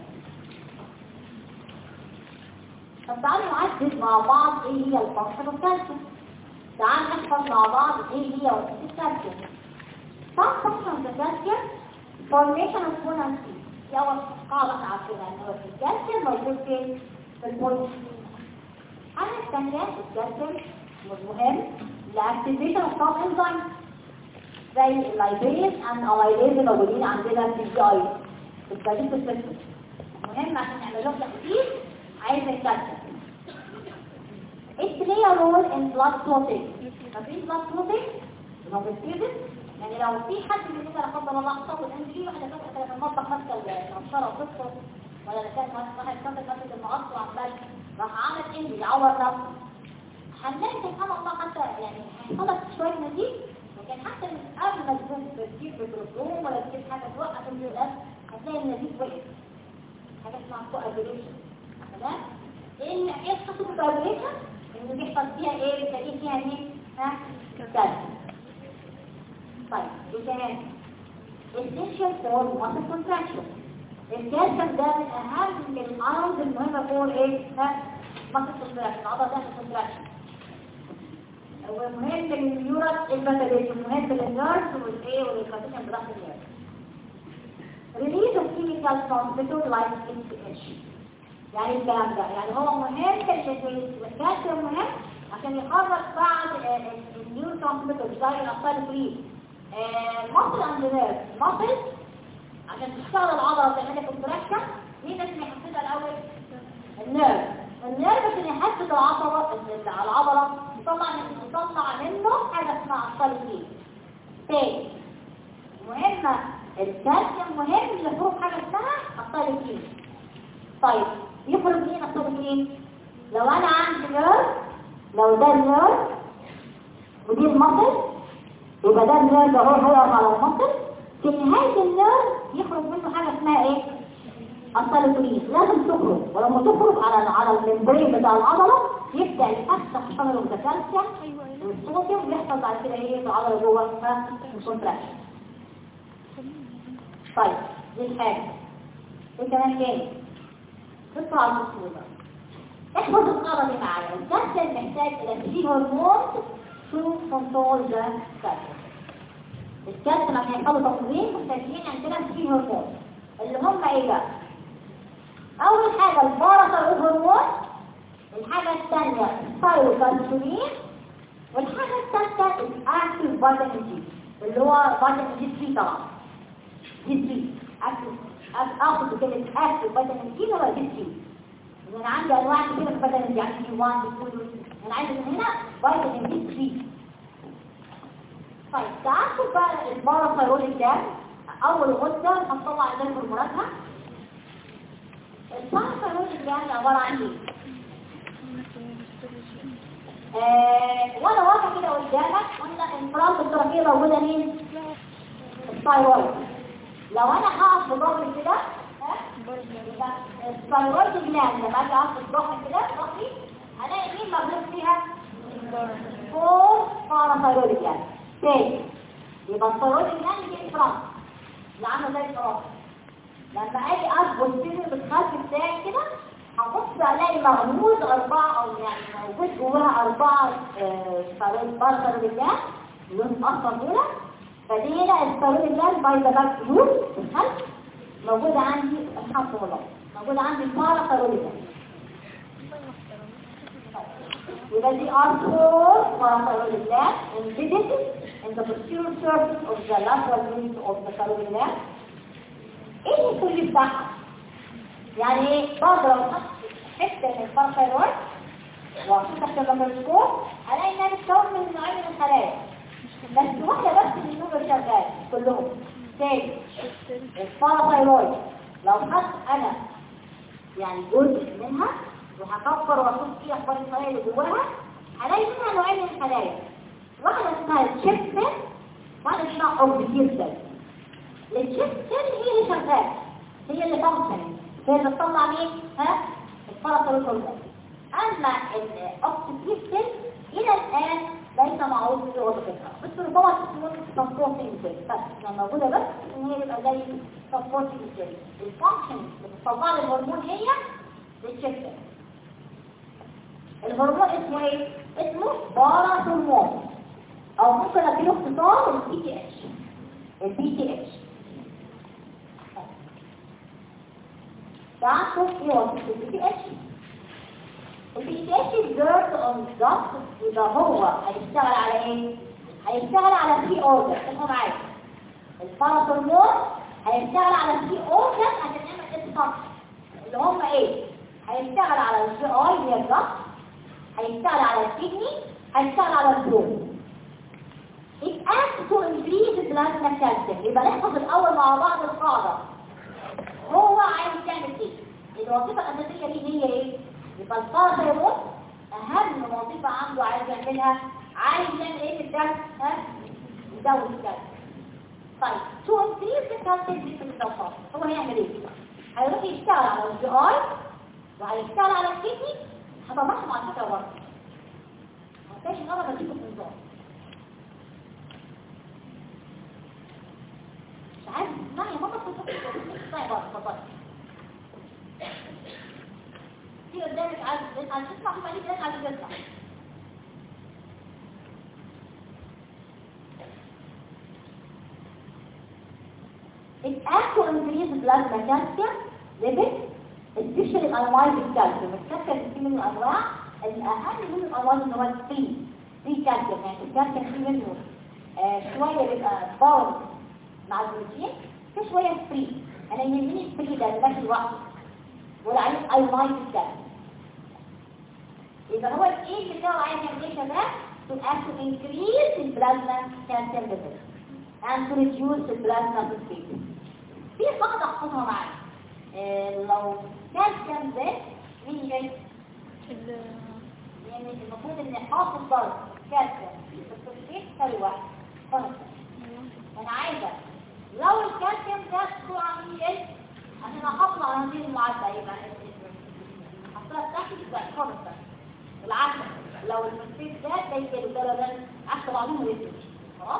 طب تعالوا نعدد مع بعض ايه هي الفانكشن الكالسيوم تعالوا نحفظ مع بعض ايه هي وظيفه الكالسيوم some functions of calcium formation of bone دي اول قاعده احنا عارفينها ان هو الكالسيوم موجود فين في البون الحاجه الثانيه الكالسيوم مهم لاكتيفيشن اوف سب انزيم زي اللايبيز اند الايليز الموجودين عندنا في الجي اي في الدايجست سيستم مهم عشان نعمل لهم تحديد عايز الكالسيوم It play a role in blood clotting. ففي blood clotting hemostasis يعني لو في حد من لا قدر الله حصل ان في واحده فاتت كانت في المطبخ ماسكه المقشره وتفطر ولا كانت واحد فاتت ماسك المقص وعمال راح عمل ايه بيعور نفسه هنلاقي سبحان الله حتى يعني هيحصل شويه نزيف لكن حتى من قبل ما تجيب تجيب بتروم ولا تجيب حاجه توقف الجلد هتلاقي النزيف وقف حاجه اسمها كوابيليشن تمام ايه ايه قصه الكوابيليشن اللي بيحصل فيها ايه بتلاقي فيها ايه ها كالسيوم طيب إذا essential for muscle contraction الكالسيوم ده من أهم الأرض المهمة فور إيه؟ ها؟ muscle contraction عضلة ده contraction ومهم للنيورال الباتاليزم مهم للنيرس والإيه والإنفاتيشن بتاعت النيرس release of chemical transmitter like ACH يعني الكلام ده يعني هو مهم الكالسيوم مهم عشان يخرج بعض النيور ترانسميتر زي الأبطال فري مصل عند نيرف مصل عشان تشتغل العضلة تعمل كونتراكشن مين اللي يحسسها الأول النيرف النيرف عشان يحسس العضلة على العضلة يطلع يطلع منه حاجة اسمها أبطال فري تاني مهمة الكالسيوم مهم لخروج حاجة اسمها أبطال فري طيب يخرج ايه أبطال فري لو أنا عندي نيرف لو ده النيرف ودي المصل يبقى ده النيرف اهو هيقف على المصل في نهاية النيرف يخرج منه حاجة اسمها ايه؟ السالوتولين لازم تخرج ولما تخرج على على الممبرين بتاع العضلة يبدأ يفتح شغل الكالسيوم والصوديوم بيحصل بعد كده ايه في العضله جوه ها الكونتراكشن طيب دي الحاجه ايه كمان تاني بصوا على الصوره احفظ القاعده دي معايا الكالسيوم محتاج الى فيه هرمون تو كنترول ذا كالسيوم الكالسيوم عشان يحصلوا تنظيم محتاجين عندنا فيه هرمون اللي هم ايه بقى اول حاجه الباراسيرويد هرمون الحاجه الثانيه الثايروكالسيومين والحاجه الثالثه الاكتيف فيتامين جي اللي هو فيتامين جي 3 طبعا جي 3 اكتيف اخد كلمه اكتيف فيتامين جي هو جي 3 انا عندي انواع كتير من الفيتامين جي عندي جي 1 جي 2 انا عندي من هنا فيتامين جي 3 طيب تعال شوف بقى الباراسيرويد ده اول غده هتطلع لنا هرموناتها الباراسيرويد ده عباره عن ايه آه، وانا واقفه كده قدامك قلنا انفراط التركيه موجوده مين الثايرويد لو انا هقف في ظهري كده ها يبقى الثايرويد جلاند لما اجي اقف في ظهري كده ظهري هلاقي مين مغلوب فيها فور باراسيرويد جلاند تاني يبقى الثايرويد جلاند دي انفراط اللي عامله زي الفراغ لما اجي اظبط كده بالخلف بتاعي كده هبص الاقي مغموز اربعه او يعني موجود جواها اربعه ستارين بارتر بالله لون اصفر هنا فدي هنا الستارين بالله باي ذا باك فيو بالخلف موجوده عندي الحمد لله موجوده عندي بارا ستارين يبقى دي are four parathyroid glands embedded in the posterior surface of the lateral limb of the thyroid gland. ايه كل بتاعها؟ يعني ايه بقدر احط حته من البارثيرويد واحط تحت الميكروسكوب الاقي انها بتتكون من نوعين من الخلايا بس واحده بس من النور شغال كلهم تاني البارثيرويد لو خدت انا يعني جزء منها وهكبر واشوف ايه اخبار الخلايا اللي جواها هلاقي منها نوعين من الخلايا واحده اسمها الشيب سيل واحده اسمها اوبجيكتيف سيل الشيب سيل هي اللي شغاله هي اللي فانكشن هي اللي بتطلع مين ها الباراسيرويد اما الاوبجيكتيف سيل الى الان ليس معروف ايه وظيفتها بس طبعا تكون سبورتنج سيل بس لما موجوده بس ان هي تبقى زي سبورتنج سيل الفانكشن اللي بتطلع لي الهرمون هي الشيب سيل الهرمون اسمه ايه؟ اسمه باراثرمون او ممكن اديله اختصار البي تي اتش البي تي اتش تعرفوا ايه وظيفه البي تي اتش؟ البي تي اتش بيرد اون ضغط يبقى هو هيشتغل على ايه؟ هيشتغل على سي اوردر اسمه معايا الباراثرمون هيشتغل على سي اوردر عشان يعمل اتصال اللي هم ايه؟ هيشتغل على الجي اي اللي هي الضغط هيشتغل على الكدني هيشتغل على البلوم It acts to increase plasma calcium يبقى نحفظ الأول مع بعض القاعدة هو عايز يعمل ايه؟ الوظيفة الأساسية دي هي ايه؟ يبقى الباراثيرويد أهم وظيفة عنده عايز يعملها عايز يعمل ايه في الدم؟ ها؟ يزود الكالسيوم طيب to increase the calcium في الصفات هو هيعمل ايه؟ هيروح يشتغل على الجي اي وهيشتغل على الكدني هطلعهم على فكرة برضه هتلاقي مرة بديكوا في النظام مش عارف اسمعي يا ماما كنت اسمعي برضه اتفضلي في قدامك عايز عايز تسمع في مالك عايز تسمع It acts to increase blood calcium level especially الانوايد calcium الكالسيوم في منه انواع الاهم من الانواع اللي هو الفري فري كالسيوم يعني الكالسيوم في منه آه شويه بيبقى باوند مع البروتين في شويه فري انا يهمني الفري ده اللي ماشي لوحده ولا عليه ايونايد كالسيوم يبقى هو الايه بتاعه عايز يعمل ايه يا شباب to act to increase the plasma calcium level and to reduce the plasma phosphate في قاعده احفظها معايا آه لو كالسيوم ده مين جاي؟ يعني المفروض ان حاصل ضرب كالسيوم في الفوسفات يساوي واحد خلاص انا عايزه لو الكالسيوم ده تكون عامل ايه؟ عشان احافظ على هذه المعادله يبقى احطها تحت يبقى خالص بالعكس لو الفوسفيت زاد ده يقل ده ده عكس بعضهم ويزيد خلاص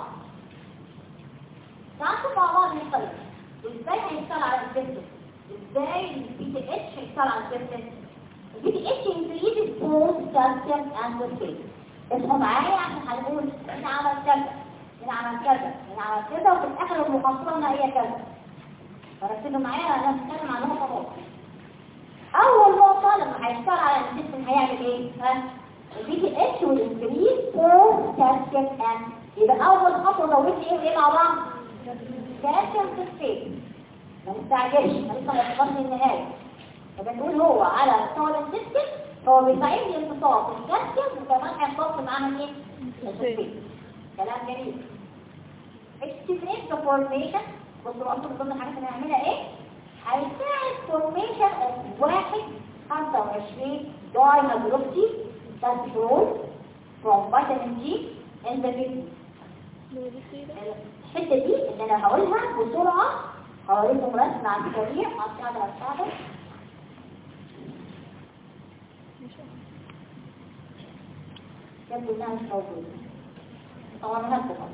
تعالوا مع بعض نختار ازاي هيشتغل على السيستم ازاي البي تي اتش هيشتغل على السيستم البي تي اتش انكريز بوث كالسيوم اند فوسفيت اسمعوا معايا عشان هنقول مين عمل كذا مين عمل كذا مين عمل كذا وفي الاخر المحصله هي كذا فركزوا معايا انا بتكلم عن نقطه نقطه اول نقطه لما هيشتغل على السيستم هيعمل ايه ها البي تي اتش والانكريز بوث كالسيوم اند يبقى اول خطوه زودت ايه وايه مع بعض كالسيوم فوسفيت ما نستعجلش ما لسه ما وصلناش للنهايه فبنقول هو على مستوى السيستم هو بيساعدني امتصاص الكالسيوم وكمان هيمتص معاها مين؟ الفوسفيت كلام جميل اكتفيت فورميشن بصوا انتوا من ضمن الحاجات اللي هنعملها ايه؟ هيساعد فورميشن واحد 25 داي هيدروكسي تنفرول from vitamin G in the الحته دي اللي انا هقولها بسرعه هوريكم رسم على السريع عشان اقدر استعمل يبدو انها مش موجوده طبعا هنفسها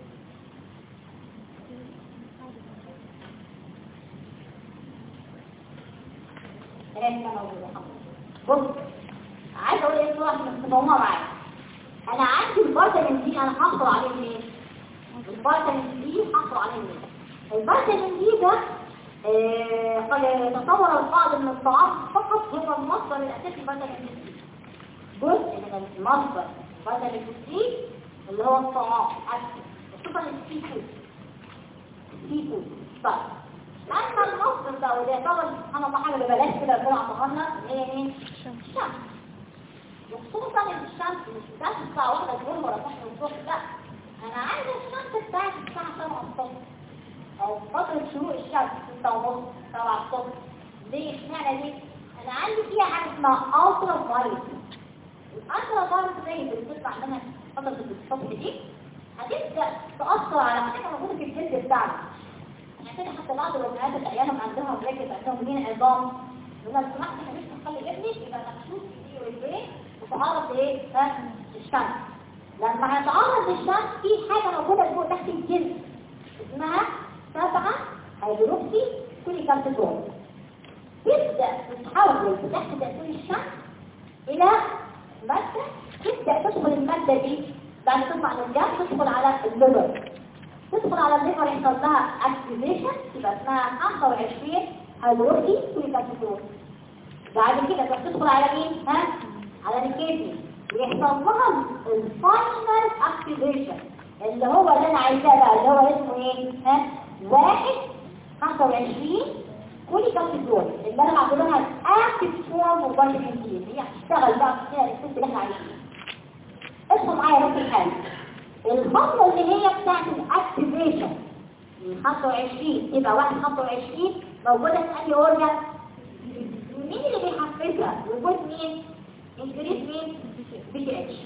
هي موجوده بص عايز اقول ايه بسرعه عشان تفهموها معايا انا عندي الفيتامين دي انا هحصل عليه منين الفيتامين دي هحصل عليه منين الفيتامين دي ده آه، قد يتصور البعض من الطعام فقط هو المصدر الاساسي لفيتامين دي جزء من المصدر فيتامين دي اللي هو الطعام اكل خصوصا السي فود السي فود طيب لما المصدر ده وده يعتبر سبحان الله حاجه ببلاش كده بسرعه ظهرنا اللي هي مين؟ الشمس وخصوصا ان الشمس مش بتاعت الساعه واحدة الظهر ولا تحت الصبح لا انا عايزه الشمس بتاعت الساعه 7 الصبح او فتره شروق الشمس 6 ونص 7 الصبح ليه اشمعنى دي؟ انا عندي فيها حاجه اسمها الترا فايروس الالترا فايروس دي اللي بتطلع منها فتره الصبح دي هتبدا تاثر على حاجه موجوده في الجلد بتاعنا عشان كده حتى بعض الامهات اللي ايامهم عندهم ركز عندهم مين عظام لما سمحت احنا مش هنخلي ابنك يبقى مكشوف في والبين وتعرض ايه ها الشمس لما هيتعرض للشمس في حاجه موجوده فوق تحت الجلد اسمها سبعه هيدروكسي كل كارتيزول تبدا تتحول تحت تاثير الشمس الى ماده تبدا تدخل الماده دي بعد تطلع من الجسم تدخل على الليفر تدخل على الليفر يحصل لها اكتيفيشن تبقى اسمها 25 هيدروكسي كل كارتيزول بعد كده تروح تدخل على مين ها على الكيدني ويحصل لها الفاينل اكتيفيشن اللي هو اللي انا عايزاه بقى اللي هو اسمه ايه ها واحد 25 كل كارتيزول اللي انا بعمل لها اكتيف فورم وفيتامين دي اللي هي هتشتغل بقى في كده الست اللي احنا عايشينها اسمع معايا بس الحاجه الخطوه اللي هي بتاعت الاكتيفيشن من 25 يبقى 1 25 موجوده في اي اورجان مين اللي بيحفزها وجود مين انكريس مين بي تي اتش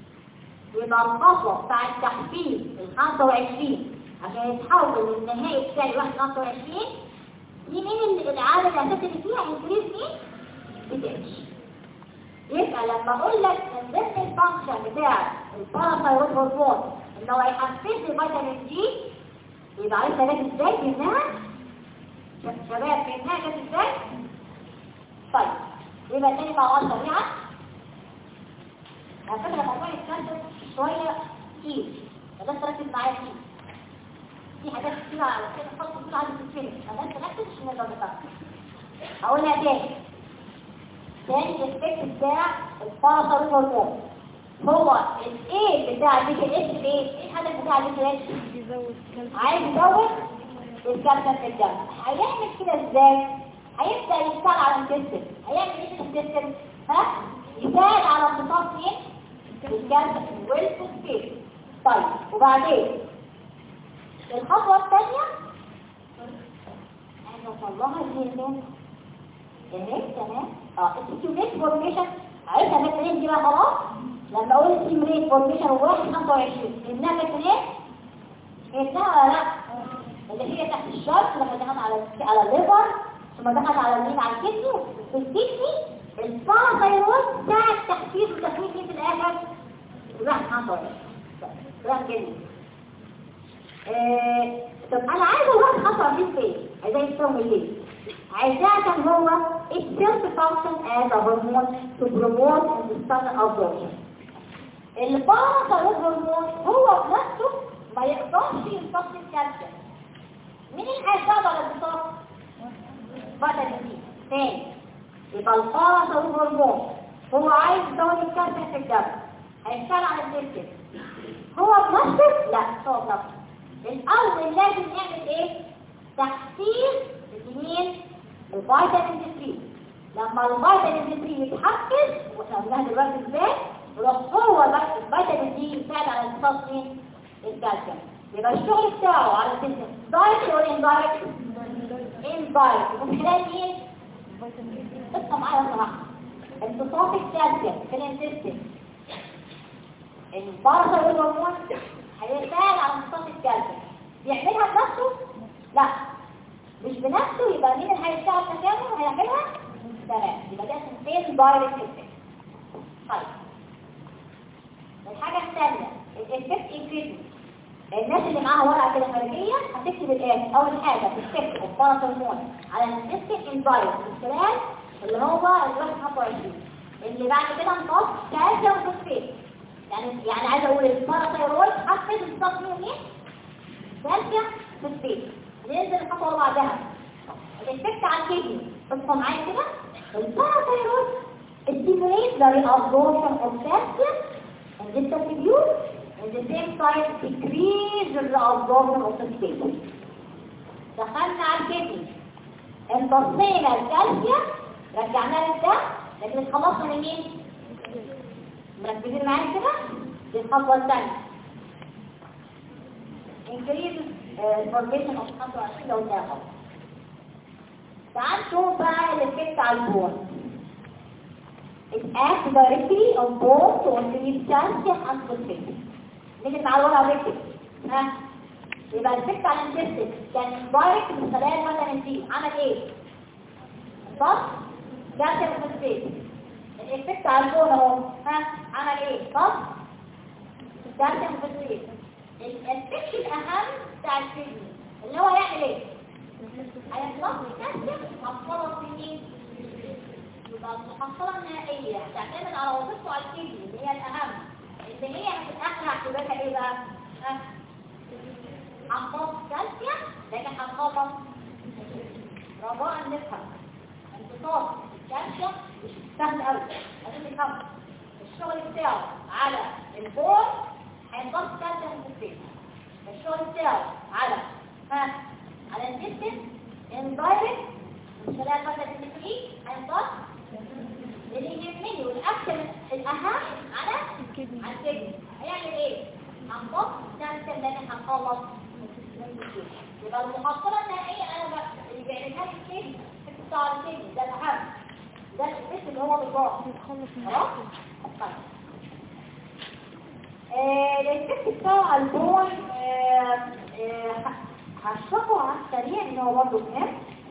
يبقى الخطوه بتاع التحفيز ال 25 عشان يتحول للنهائي بتاعي 1 25 دي مين العامل الاساسي اللي فيها انكريس مين بي تي اتش يبقى لما اقول لك ان ضمن الفانكشن بتاع الباراثايرويد هرمون ان هو يحفز لي فيتامين دي يبقى عرفنا جت ازاي فهمناها شباب فهمناها جت ازاي طيب يبقى تاني مع بعض سريعا على فكره موضوع الكانسر شويه كتير فده تركز معايا فيه في حاجات كتير على كده خط كتير عايز تتفهم فده انت ركز عشان نقدر نفهم هقولها تاني تاني الافكت بتاع الباراثايرويد هرمون هو الايه بتاع البي تي اتش ايه؟ ايه الهدف بتاع البي تي اتش؟ عايز يزود الكالسيوم في الدم هيعمل كده ازاي؟ هيبدأ يشتغل على الانتستين هيعمل ايه في الانتستين؟ ها؟ يساعد على امتصاص ايه؟ الكالسيوم والفوسفات طيب وبعدين الخطوة الثانية احنا وصلناها لفين؟ تمام تمام اه السيموليت فورميشن عرفت مثلا ايه دي بقى خلاص لما اقول السيموليت فورميشن 1 25 انها مثلا ايه؟ فهمتها ولا لا؟ اللي هي تحت الشرط لما دخلت على على الليفر ثم دخلت على اليمين على الكدني في الكدني الباراثايرويد ساعد تحفيز وتكوين مين في الاخر راح حصل راح جنبي آه، طب انا عايزه الواحد خطر فيه فين عايزاه يسوي ايه عايزاه كان هو السيلف فانكشن از ا هرمون تو بروموت الستان ابزوربشن الباراثايرويد هرمون هو بنفسه ما يقدرش يمتص الكالسيوم مين اللي هيساعد على الامتصاص فيتامين دي تاني يبقى الباراثايرويد هرمون هو عايز يزود الكالسيوم في الدم هيشتغل على السيستم هو بنفسه لا هو بنفسه الاول لازم نعمل ايه تحفيز الاثنين الفيتامين D3 لما الفيتامين D3 يتحفز واحنا قلناها دلوقتي ازاي يروح هو بس الفيتامين دي يساعد على امتصاص مين الكالسيوم يبقى الشغل بتاعه على السيستم دايركت ولا اندايركت اندايركت من خلال مين اسمع معايا صراحه امتصاص الكالسيوم في الانتستين البارثايرويد هرمون هيساعد على امتصاص الكالسيوم بيعملها بنفسه لا مش بنفسه يبقى مين اللي هيشتغل مكانه هيعملها تمام يبقى ده اسمه دايركت افكت طيب الحاجه الثانيه الافكت انكريزنج الناس اللي معاها ورقه كده خارجيه هتكتب الاتي اول حاجه الافكت البارثايرويد على الانتستين انزايم الكلام اللي هو الواحد 25 اللي بعد كده نقص كالسيوم فوسفات يعني يعني عايزه اقول الباراثايرويد حفز الضغط منه ايه كالسيوم فوسفات ننزل الخطوه اللي بعدها الافكت على الكدني بصوا معايا كده الباراثايرويد stimulates the reabsorption of calcium and distribute at the same time decrease the reabsorption of phosphate دخلنا على الكدني امتصينا الكالسيوم رجعناه للدم لكن اتخلصنا من مين؟ مركزين معايا كده دي الخطوه الثانيه increase formation of 25 لو تاخد تعال نشوف بقى الافكت على البون it acts directly on bone to increase calcium and phosphate نيجي تعال ورا ركز ها يبقى الافكت على الانتستين كان دايركت من خلال فيتامين دي عمل ايه؟ صح؟ كالسيوم وفوسفات الافكت على البون اهو ها عمل ايه صح كالسيوم وفوسفات الافكت الاهم بتاع الكدني اللي هو يعمل ايه هيخلص الكالسيوم محصله في مين يبقى المحصله النهائيه تعتمد على وظيفته على الكدني اللي هي الاهم اللي هي في الاخر هتبقى ايه بقى ها هنقص كالسيوم لكن هنقص رجاء نفهم امتصاص الكالسيوم مش سهل قوي لازم تفهم الشغل بتاعه على البول هينقص كالسيوم فوسفات الشغل بتاعه على ها على الجسم اندايركت من خلال فتره التكليف هينقص اللي يهمني والاكثر الاهم على الكدني. على الكدني هيعمل ايه؟ هنقص كالسيوم لكن هنخلص يبقى المحصله النهائيه انا بقى اللي بيعملها لي الكدني بتاع الكدني ده الاهم ده الاسم اللي هو بالظبط بتخلص من خلاص طيب. آه، الافكت بتاع البون آه، آه، ه- هشرحه على السريع ان هو برضه مهم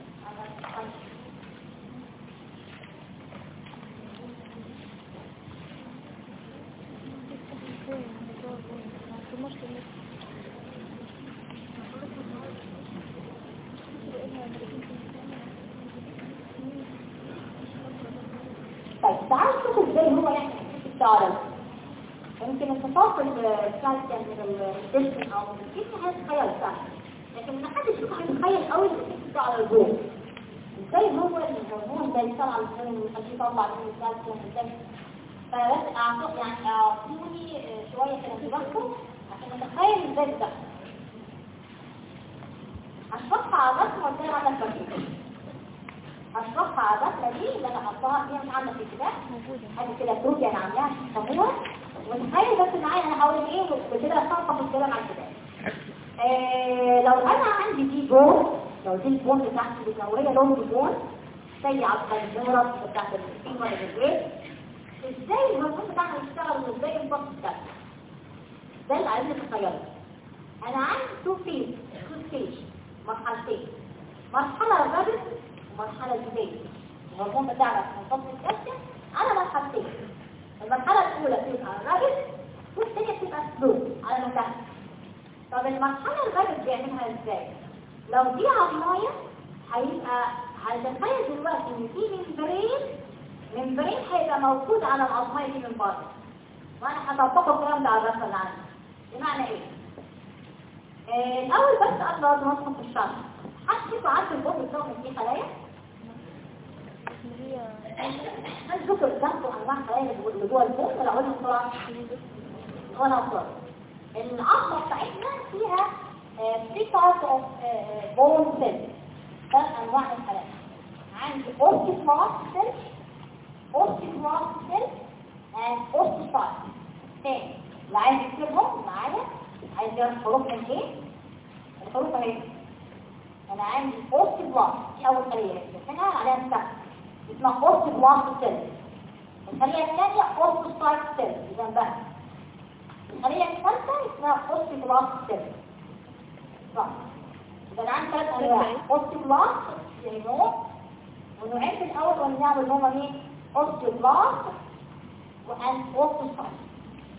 طيب تعالوا نشوف ازاي هو يعمل الافكت بتاع ده يمكن التفاصيل الكالسيوم من الجسم او من الجسم هيتخيل سهل لكن ما حدش فيكم هيتخيل قوي الافكت بتاع الجول ازاي هو الهرمون ده يشتغل على الجسم ويخليه يطلع منه الكالسيوم ازاي فبس اعطوا يعني اعطوني شويه كده انتباهكم عشان نتخيل ازاي ده هشرحها على الرسم وازاي على الفكره هشرحها على الرسمه دي اللي انا حطاها فيها مش عامله في الكتاب موجودة حاجه كده بروجي انا عاملاها عشان تفهموها وتخيل بس معايا انا هقول ايه وكده استنطق الكلام على الكتاب آه لو انا عندي دي بون لو دي البون بتاعتي الجويه لون بون زي عضله الجمره بتاعت الفيمر الرجل ازاي الهرمون بتاعنا يشتغل وازاي ينضبط الدم ده اللي عايزين نتخيله انا عندي تو فيز تو ستيج مرحلتين مرحله الرجل ومرحله الجبال الهرمون بتاعنا منتصف الكالسيوم على مرحلتين المرحلة الأولى بتبقى الراجل والثانية بتبقى سلو على مكان طب المرحلة الراجل بيعملها ازاي؟ لو دي عضماية هيبقى هتخيل دلوقتي ان في ممبرين ممبرين هيبقى موجود على العضماية دي من بره وانا هطبقه الكلام ده على الرسمة اللي عندي بمعنى ايه؟ آه، الأول بس قبل ما ندخل في الشرح حد فيكم عارف البوك بتاعه فيه خلايا؟ هل ذكر قدامكم انواع خلايا اللي جوه البوك ولا اقولها بسرعه؟ ولا بسرعه العظمه بتاعتنا فيها 3 parts of bone cells ثلاث انواع من الخلايا عندي osteoclast cells osteoclast cells and osteocytes تاني اللي عايز يكتبهم معايا عايز يعرف حروفهم ايه الحروف اهي انا عندي osteoclast دي اول خليه هنا عليها مسكه اسمها osteoclast cells الخليه الثانيه osteocyte cells جنبها الخليه الثالثه اسمها osteoclast cells صح يبقى انا عندي ثلاث انواع osteoclast يعني نوع ونوعين في الاول والنوع اللي هما مين osteoclast وان osteocyte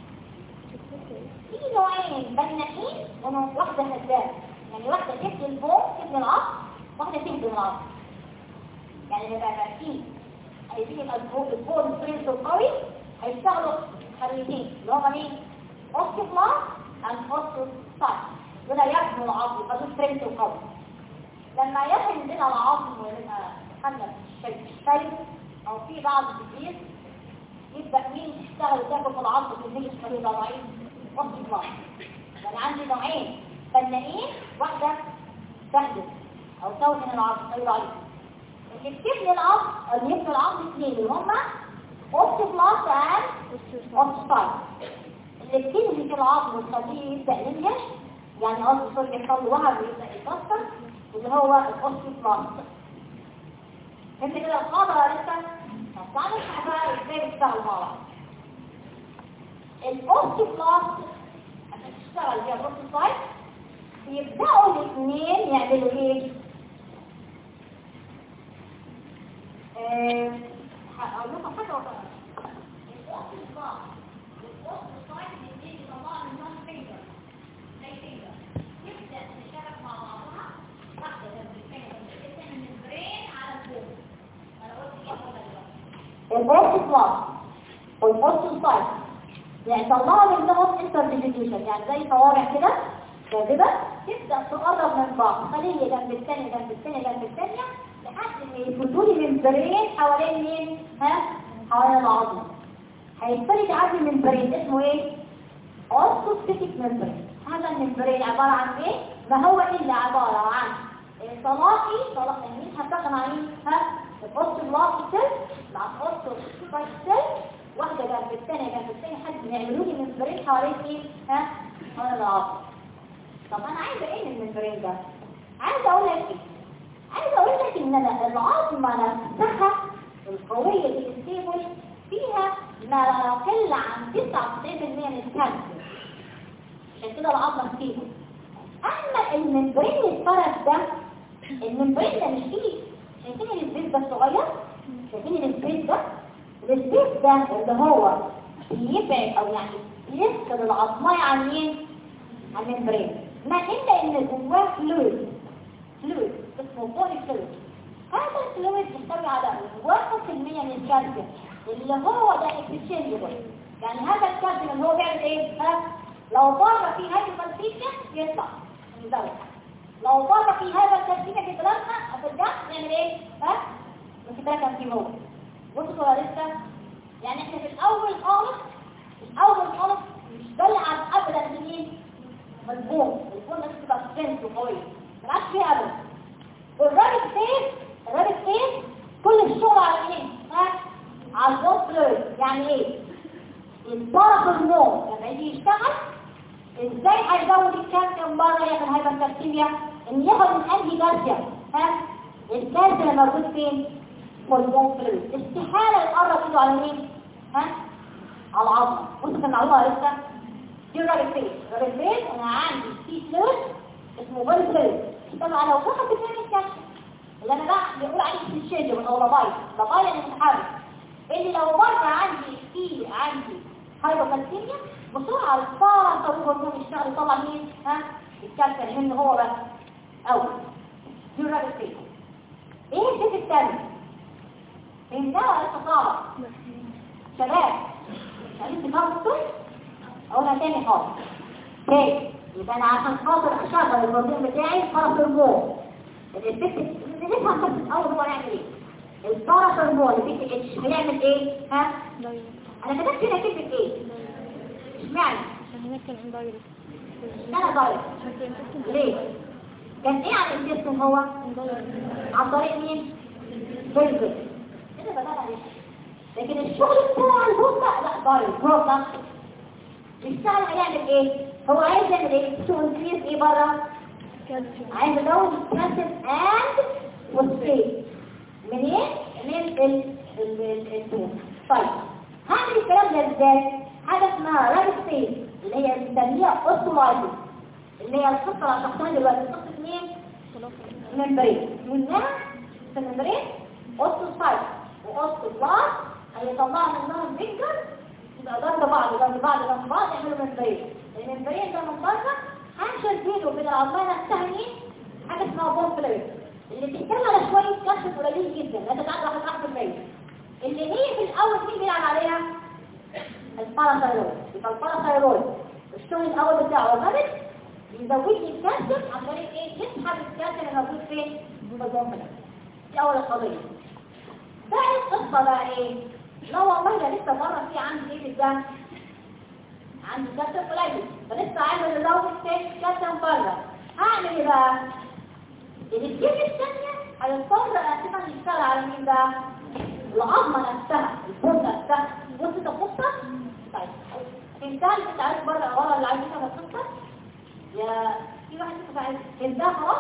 في نوعين بنائين وواحده هدام يعني واحده تبني البون تبني العظم واحده تهدم العظم يعني لما يبقى فيه عايزين يبقى البون البون سترينث قوي هيشتغلوا خليتين اللي هما مين اوستيوبلاست اند اوستيوسايت دول يبنوا العظم يبقى دول سترينث قوي لما يحل بين العظم ويبقى خلنا الشيء الشيء او في بعض الجديد يبدأ مين يشتغل وتاكل في العظم في الميل الشهيد ضعيف وقت الله يعني عندي نوعين فنائين واحدة تهدم او توهن العظم اي ضعيف اللي بتبني العظم اللي يبني العظم اثنين اللي هما اوستيوبلاست اند اوستيوسايت اللي بتنهي في العظم وتخليه يبدأ ينهش يعني قصدي سوري يحصل له وهر ويبدأ يتكسر اللي هو الاوستيوبلاست انت كده القاعدة لسه تعالوا نشوف بقى ازاي بيشتغلوا مع بعض الاوستيوبلاست عشان تشتغل فيها الاوستيوسايت يبداوا الاثنين يعملوا ايه آه، هقول لكم حاجه ولا الاوستيوبلاست والاوستيوسايت الاثنين بيطلعوا منهم فينجر زي فينجر يبدا تشتغل مع بعضها واحده جنب الفينجر الثانيه من البرين على البون انا قلت ايه هو دلوقتي البوست بلاس والبوست سايت يعني طلعوا منهم انترديفيكيشن يعني زي صوابع كده كاذبه تبدا تقرب من بعض خليه جنب الثانيه جنب الثانيه جنب الثانيه لحد ما يفوتوا لي ممبرين حوالين مين ها حوالين العظم هيتفرد عندي ممبرين اسمه ايه اوستوستيك ممبرين هذا الممبرين عباره عن ايه ما هو الا عباره عن طلاقي طلاق مين هتقن عن ايه ها البوست بلاك سيل مع البوست سايت سيل واحده جنب الثانيه جنب الثانيه حد يعملوا لي ممبرين حوالين ايه ها حوالين العظم طب انا عايزه ايه من الممبرين ده عايزه اقول لك ايه عايزه اقول لك ان انا العظمه نفسها القويه دي الستيبل فيها ما لا يقل عن 99% من الكالسيوم عشان كده العظمه ستيبل اما الممبرين الفرس ده الممبرين ده مش فيه شايفين السبيس ده الصغير شايفين السبيس ده السبيس ده اللي هو بيبعد او يعني يفصل العظماء عن مين عن الممبرين ما الا ان جواه فلويد فلويد اسمه بولي فلويد هذا الفلويد بيحتوي على 1% من الكالسيوم اللي هو ده اكسشينجبل يعني هذا الكالسيوم اللي هو بيعمل ايه ها لو بره في هذه الفلسفه يطلع يزود لو بره في هذا الترتيب في بلادنا هترجع نعمل ايه ها مش ده كان في هو بصوا ولا لسه يعني احنا في الاول خالص الاول خالص مش بلعب ابدا مين ملبون البون ده تبقى سترينث وقوي ما عادش فيه ابدا والرابط فين الرابط فين كل الشغل على ايه ها على البون فلويد يعني ايه الطرف النوم لما يجي يشتغل ازاي هيزود الكالسيوم بره ياخد هايبركالسيميا ان ياخد من انهي كالسيوم ها الكالسيوم موجود فين في البون فلويد استحاله يقرب ايده على مين ها على العظم بصوا في المعلومه لسه دي الراجل فين الراجل فين انا عندي سي فلويد اسمه بون فلويد طبعا لو فقط بتعمل كالسيوم اللي انا بقى بيقول عليه سنشيجر او لابايل لابايل يعني متحرك اللي لو بره عندي في عندي هايبوكالسيميا بسرعه الفاره طول هرمون يشتغل يطلع مين ها الكالسيوم منه هو بس او دي الرابط فيه ايه الست الثاني فهمتها ولا لسه صعبه شباب مش عايزين تفهموا اقولها تاني خالص تاني يبقى انا عشان خاطر اشغل الهرمون بتاعي فرط هرمون الست نفهم بس الاول هو هيعمل ايه الفرط هرمون البي تي اتش هيعمل ايه ها انا كتبت هنا كلمه ايه اشمعنى عشان هناك كان اندايركت اشمعنى دايركت ليه كان ايه على الجسم هو عن طريق مين فيزيك كده بدأنا عليه لكن الشغل بتاع الهوسة لا دايركت هو نفسه الشغل هيعمل ايه هو عايز يعمل ايه تو انكريز ايه بره كالسيوم عايز ازود الكالسيوم اند فوسفيت منين من ال ال ال الدهون طيب هعمل الكلام ده ازاي حاجه اسمها رابستيت اللي هي بنسميها اوستولايتس اللي هي القصه اللي هشرحها دلوقتي قصه مين ممبرين منها في الممبرين اوستوسايت واوستوبلاست هيطلعوا منهم فيكتور يبقى جنب بعض جنب بعض جنب بعض يعملوا ممبرين الممبرين ده من بره هنشر بينه وبين العظمه نفسها مين حاجه اسمها بون فلويد اللي بتتكلم على شويه كالسيوم قليلين جدا لا تتعدى واحد واحد في المية اللي هي في الاول مين بيلعب عليها الباراثايرويد يبقى الباراثايرويد الشغل الاول بتاعه الرابط يزود لي الكالسيوم عن طريق ايه يسحب الكالسيوم اللي موجود فين في البون فلويد دي اول القضيه ثاني القصه بقى ايه لا والله ده لسه بره في عندي ايه في الدم عندي كالسيوم قليل فلسه عامل الراوند الثاني كالسيوم بره هعمل ايه بقى الجيل الثانيه هيضطر اساسا يشتغل على مين بقى العظمه نفسها البون نفسها بص تفصل طيب انسان انت عارف بره ورا اللي عايز يفهم القصه يا في واحد يشوف عايز انتهى خلاص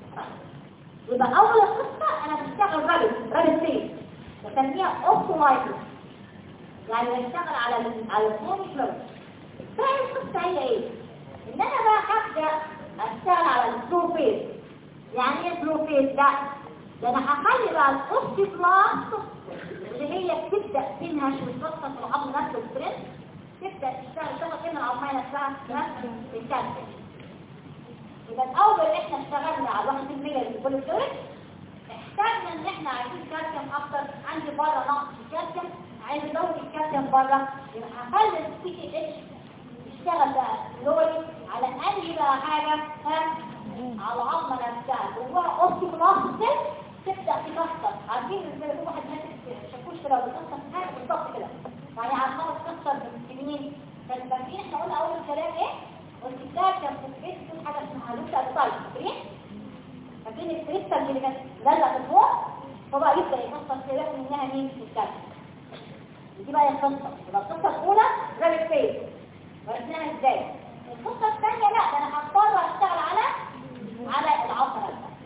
يبقى اول القصه انا بشتغل رابط رابط فين بسميها اوبتمايزر يعني بشتغل على ال على الفون فلو فهي القصه هي ايه ان انا بقى هبدا اشتغل على السلو فيز يعني ايه سلو فيز ده ده انا هخلي بقى الاوستيبلاست اللي هي تبدا تنهش وتفصل في العظم نفسه الستريس تبدا تشتغل شغل ان العظميه نفسها نفس الكالسيوم يبقى الاول احنا اشتغلنا على 1% من كل فلويد احتاجنا ان احنا عايزين كالسيوم اكتر عندي بره نقص الكالسيوم عايز ازود الكالسيوم بره يبقى هخلي السي تي اتش يشتغل بقى لوري على انهي بقى حاجه ها على العظمه نفسها جواها اوستيوبلاست سيل تبدا تكسر عارفين ازاي يكون واحد ماسك شاكوش كده وبيكسر في حاجه بالظبط كده يعني عماله تكسر بالسنين كان فاكرين احنا قلنا اول الكلام ايه قلت الكالسيوم في الجسم في حاجه اسمها لوكا سايت فاكرين فاكرين الكريستال اللي كانت لازقه في فوق فبقى يبدا يكسر كده منها مين الكالسيوم دي بقى القصه يبقى القصه الاولى رابط فيز ورثناها ازاي القصه الثانيه لا ده انا هضطر اشتغل على على العصر نفسها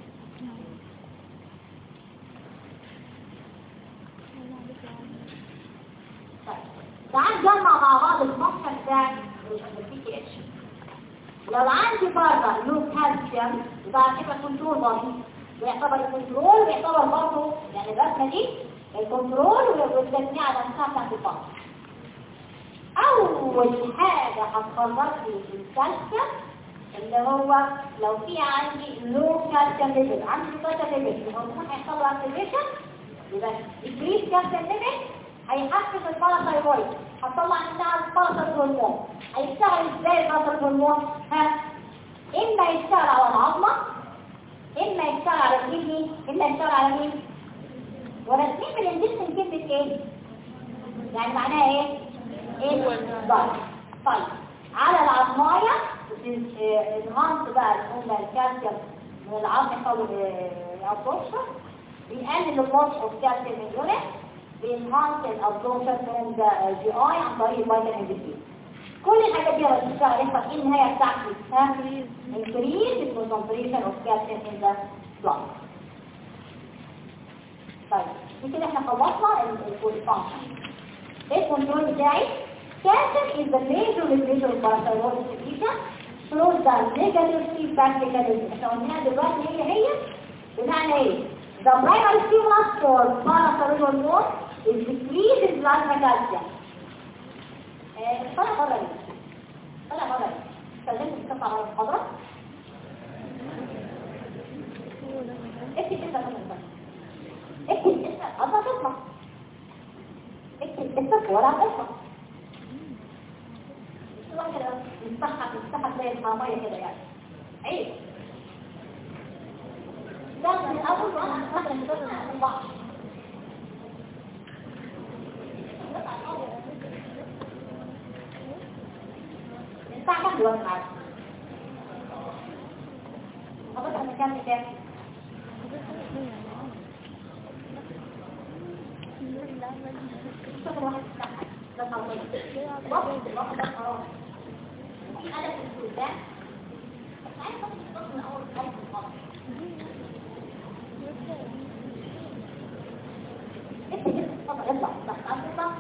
طيب تعال نجمع مع بعض المصدر بتاع البي تي اتش لو عندي بره لو كالسيوم يبقى على فكره كنترول برضه بيعتبر الكنترول بيعتبر برضه يعني الرسمه دي الكنترول والتجميع نفسها بتاعت البطن اول حاجه هتخرج لي الكالسيوم اللي هو لو في عندي لو كالسيوم ليفل عندي كالسيوم ليفل الهرمون هيحصل له اكتيفيشن يبقى الكريس كالسيوم ليفل هيحفز الباراثايرويد هتطلع منها الباراثايرويد هرمون هيشتغل ازاي الباراثايرويد هرمون ها اما يشتغل على العظمه اما يشتغل على الكدني اما يشتغل على مين ورسمين من الجسم كلمه ايه يعني معناها ايه ايه ضغط طيب على العظمايه الهانس بقى اللي هم الكالسيوم من العظم يحصل الابsorption بيقلل اللوس اوف كالسيوم من اليورين بينهانس الابسوربشن من الجي اي عن طريق الفيتامين دي كل الحاجات دي لما تشتغل يحصل ايه النهايه بتاعتي ها increase the concentration of calcium in the blood طيب كده احنا خلصنا الفانكشن ايه الكنترول بتاعي calcium is the major regulator of parathyroid secretion through the negative feedback mechanism احنا قلناها دلوقتي هي هي بمعنى ايه The primary stimulus for parathyroid hormone is decrease in plasma calcium. آه، طلع بره ليه؟ طلع بره ليه؟ استخدمت الصفحة على المحاضرة اكتب اسمك مثلا اكتب اسمك اصلا تطلع اكتب اسمك ولا هتطلع واحد كده يفتحها تفتحها تلاقي الحرامية كده يعني عيب ده من اول وانا فاكره ان ده من بعض الساعة كام دلوقتي معاك؟ حضرتك من كام لكام؟ شكرا واحد الساعة ده حرامية وقت الوقت ده حرام في أدب الوجود ده مش عارفة تخطط من أول خمس خالص اتفضل اطلع اطلع اطلع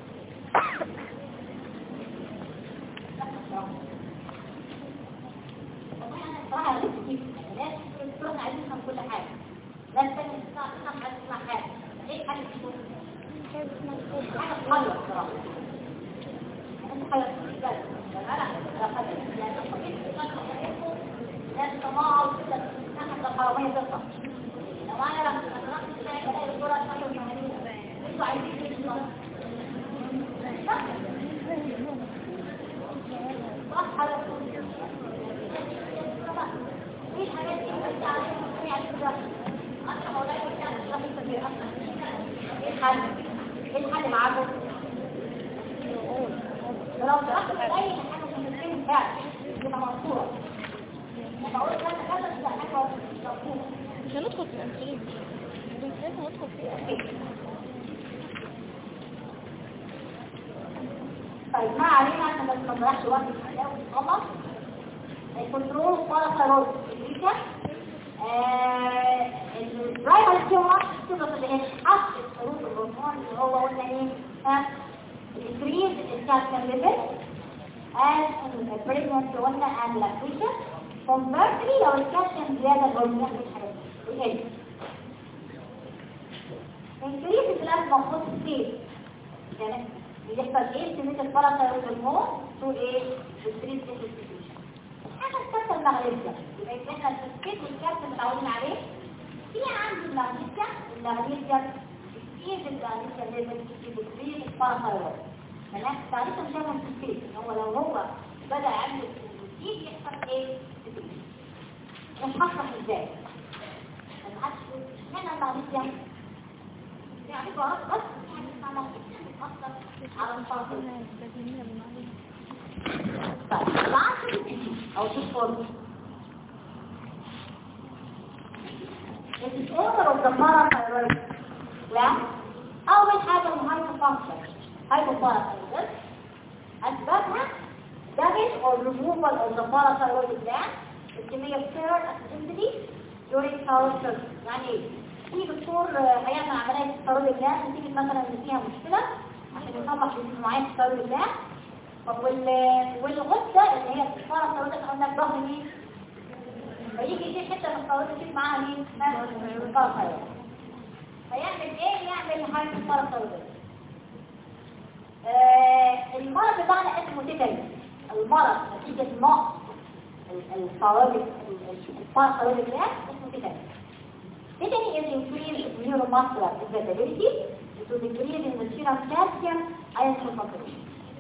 صراحة نفسي ناس تكون عايزين نفهم كل حاجة ناس تانية تسمع تسمع حاجة تسمع حاجة ايه حاجة تكون حاجة تغير صراحة انت حاجة تغير انا انا حاجة يعني لازم تماعل كده ناحية الحرامية تطلع لو انا لما اتنقل شايف الاقي الكرة اتنقل من انتوا عايزين ايه بالظبط؟ صح ولا في حاجات كتير بس عليها يعني كده انا مولاي كده شخص كبير ايه الحل؟ ايه الحل معاكم؟ ولو شرحت في اي حاجه في المسكين فعلا يبقى مقصوره بقول لك انا كذا تبقى حاجه مقصوره مش هندخل في الانسولين الانسولين هندخل فيه طيب ما علينا عشان بس ما نضيعش وقت كتير قوي خلاص الكنترول باراثايرويد الفكره البرايمري تيومر الصفه اللي هي حفظ الحروف الهرمون اللي هو قلنا ايه ها increase الكالسيوم ليفل as in the pregnancy قلنا and lactation conversely لو الكالسيوم زياده الهرمون مش هيقل increase البلازما فوسفيت يعني بيحصل ايه كميه الباراثايرويد هرمون تو ايه الستريس انستيتيوشن حاجه الكالسيوم المغنيسيوم يبقى احنا الفوسفيت والكالسيوم متعودين عليه في عندي المغنيسيوم المغنيسيوم كتير المغنيسيوم ليفل كتير الباراثايرويد تمام تعريف مش هو الفوسفيت هو لو هو بدا يعمل الفوسفيت يحصل ايه مش هشرح ازاي انا محدش اشمعنى المغنيسيوم يعني بعرف بس يعني اسمع بتأثر على الفرق طيب بعد او تفضل It is order of the parathyroid gland أول حاجة الهايبر فانكشن هايبر parathyroid أسبابها damage or removal of the parathyroid gland It may occur accidentally during thyroid surgery يعني ايه؟ في دكتور هيعمل عملية تسرب الجهاز نتيجة مثلا ان فيها مشكلة عشان يصلح جزء معين في تسرب الجهاز طب وال والغدة اللي هي الصفارة السوداء احنا قلنا الظهر مين؟ فيجي في حتة من الصفارة تشوف معاها مين؟ الصفارة السوداء هيعمل ايه؟ يعمل حاجة الصفارة السوداء آه المرض بتاعنا اسمه تيتاني المرض نتيجة نقص الصوابع الصفارة السوداء اسمه تيتاني Tetany is increased neuromuscular excitability to decrease in the serum calcium ion concentration.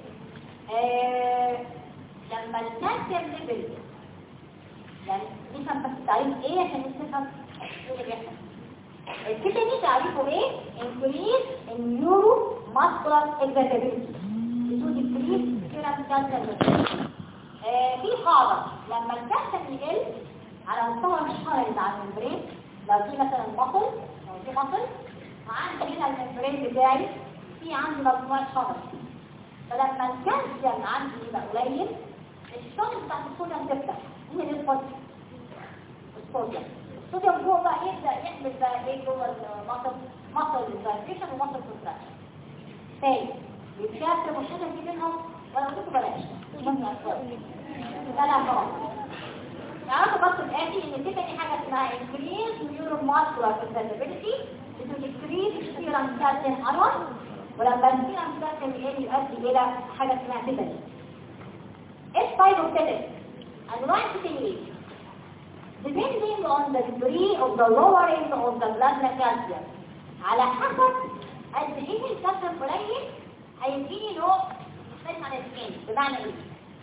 لما الكالسيوم ليفل يعني نفهم بس التعريف ايه عشان نفهم ايه اللي بيحصل التيتاني تعريفه ايه؟ increase in neuromuscular excitability to decrease serum calcium level. في قاعدة لما الكالسيوم يقل على مستوى الشهر اللي على الممبرين لو في مثلا مصل لو في مصل وعندي هنا الممبرين بتاعي في عندي مجموعة شغل فلما الكالسيوم عندي يبقى قليل الشغل بتاع الصوديوم تفتح مين اللي الفضل؟ الصوديوم الصوديوم جوه بقى يبدأ يعمل بقى ايه جوه المصل مصل الفايبريشن ومصل كونتراكشن تاني يتكسر والحاجة دي منهم ولا قلت بلاش مش مهم لا لا خلاص تعرفوا بس الاخر ماشي ان تبقى حاجه اسمها increase neuromuscular susceptibility اسمه decrease serum calcium ion ولما السيرم calcium يقل يؤدي الى حاجه اسمها تبني ايه type of تبني انواع التبني depending on the degree of the lowering of the blood calcium على حسب قد ايه الكالسيوم قليل هيديني نوع مختلف عن الثاني بمعنى ايه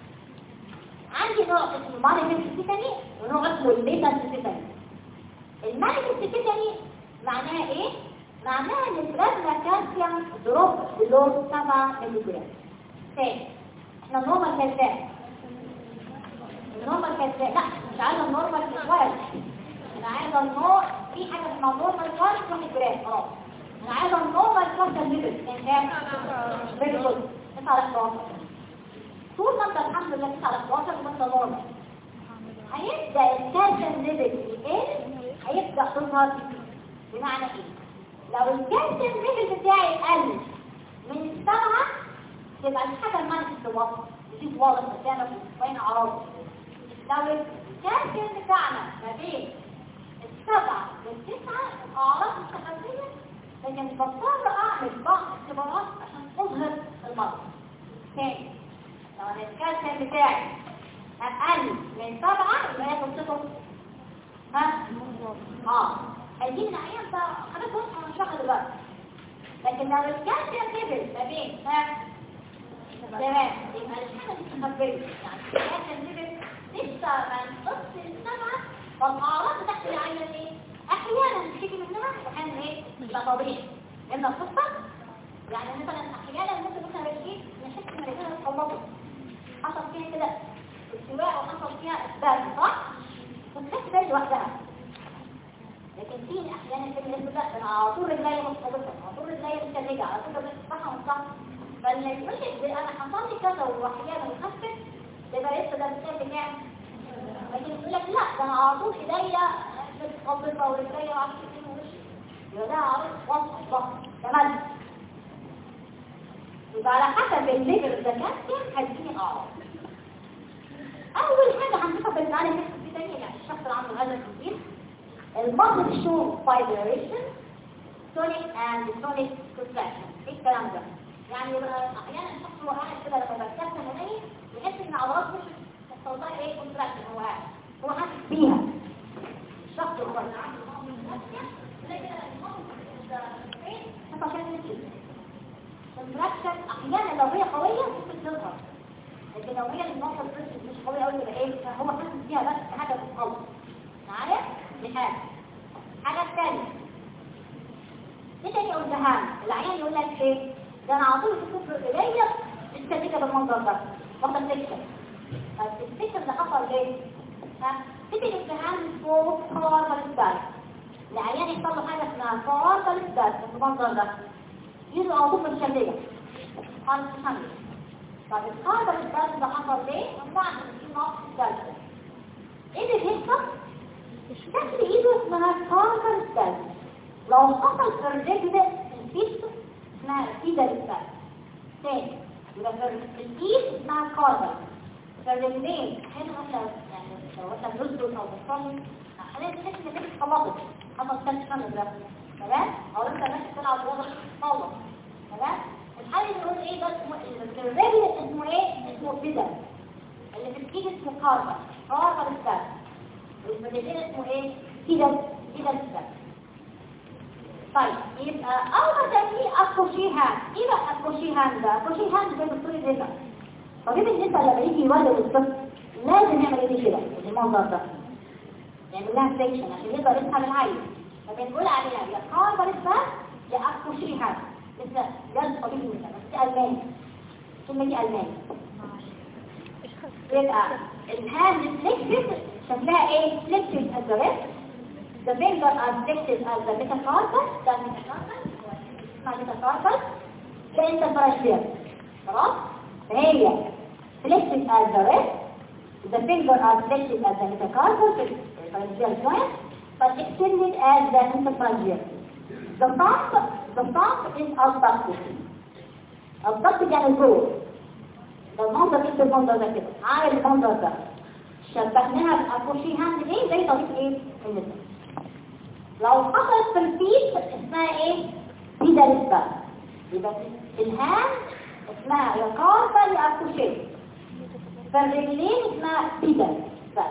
عندي نوع اسمه مانيفست تيتاني ونوع اسمه الليتنت تيتاني المانيفست تيتاني معناها ايه معناها ان البلازما كالسيوم دروب بلو 7 مللي جرام تاني احنا النورمال كالسيوم النورمال كالسيوم لا مش عايزه النورمال كالسيوم انا عايزه النور في حاجه اسمها نورمال كالسيوم 1 جرام خلاص انا عايزه النورمال كالسيوم ليفل كان كام فيري جود 9 على 11 طول ما انت الحمد لله 9 على 11 وانت نورمال هيبدا الكالسيوم ليفل يقل هيبدا تظهر بمعنى ايه لو الكالسيوم ليفل بتاعي قل من السبعه يبقى الحاجه المانجمنت واضحه دي واضح قدامك وبين اعراضه لو الكالسيوم بتاعنا ما بين السبعه والتسعه الاعراض مستخبيه لكن بضطر اعمل بعض اختبارات عشان اظهر المرض تاني لو انا الكالسيوم بتاعي اقل من سبعه يبقى هي فرصته ها اه هيجي لنا عيان ده حاجات واضحه ونشرحها دلوقتي لكن لو الكالسيوم ليفل ما بين ها تمام يبقى الحاجه دي مستخبيه يعني الكالسيوم ليفل لسه ما نقص السبعه فالاعراض بتاعت العيان ايه احيانا بتيجي منها واحيانا ايه يبقى طبيعي لان القصه يعني مثلا احيانا ممكن مثلا رجيت نحس ان رجلنا اتخلطت حصل فيها كده استواء وحصل فيها اسباب صح وتحس بقى لوحدها لكن في احيانا كده يقول لا انا على طول رجلي متخلطه على طول رجلي متشنجه على طول رجلي صح ومش صح فاللي يقول انا حصل لي كذا واحيانا وخفت يبقى لسه ده بسبب كام لكن يقول لك لا ده انا على طول ايديا متخبطه ورجلي وعارف ايه ومشي يبقى ده عارف وصف صح تمام يبقى على حسب الليفل ده كالسيوم هتجيني اعراض اول حاجه هنشوفها بالمعنى في تاني يعني الشخص اللي عنده هذا الكثير المصل شو فايبريشن تونيك اند تونيك كونتراكشن ايه الكلام ده يعني يبقى احيانا الشخص هو قاعد كده لما بيتكلم عينيه يحس ان عضلات مش مستوطنه ايه كونتراكشن هو قاعد هو حاسس بيها الشخص هو اللي عنده كونتراكشن احيانا لو هي قويه ممكن تظهر لكن لو هي المنطقه مش قويه قوي يبقى ايه هو حاسس بيها بس حاجه بتتقوى معايا دي حاجه الحاجه الثانيه ايه تاني قلتها العيان يقول لك ايه ده انا على طول الكفر ايديا مستفيده بالمنظر ده واخده سكشن طب السكشن اللي حصل ليه ها تيجي الامتحان فوق كاربال ستايل العيان يحصل له حاجه اسمها كاربال ستايل بالمنظر ده يجوا على طول متشلجه خالص متشلجه طب الكاربال ستايل ده حصل ليه؟ من بعد في نقص الكالسيوم ايه اللي بيحصل؟ شكل ايده اسمها كاربال ستايل لو حصل في الرجل الفيس اسمها فيدا ستايل تاني يبقى في الايد اسمها كاربال في الرجلين هنا مثلا يعني لو مثلا نزل او بتصلي خلينا تحس ان انت اتخلطت حصل تنشن ده تمام او انت ماشي تلعب رياضه تتخلط تمام الحل اللي يقول ايه ده اسمه في الرجل اسمه ايه اسمه فيدا اللي في الايد اسمه كاربال كاربال ستايل واللي في الرجلين اسمه ايه فيدا فيدا ستايل طيب يبقى اول ما تأتي الكوشيهان ايه بقى الكوشيهان ده الكوشيهان ده دكتور النساء طبيب النساء لما يجي يولد الطفل لازم يعمل ايه كده المنظر ده يعمل لها سكشن عشان يقدر يسحب العين فبنقول عليها يا كاربر سباس يا الكوشيهان لسه ده طبيب النساء بس دي الماني ثم دي الماني يبقى الهاند فليكسد شكلها ايه فليكسد از ذا The finger are fixed as the metacarpus, the metacarpus, اسمها metacarpus, the interphalangeal. خلاص؟ فهي flexed as the wrist, the finger are flexed as the metacarpus, the phalangeal joint, but extended as the interphalangeal. The thumb, the thumb is abducted. Abducted يعني جوه. ده المنظر انت المنظر ده كده عامل المنظر ده شبهناها بأكوشي هاند ليه زي وبالتالي طريق ايه النسبة لو حصلت في الفيت اسمها ايه بيدا نسبة يبقى في الهام اسمها يا كاربا يا كوشيه فالرجلين اسمها بيدا نسبة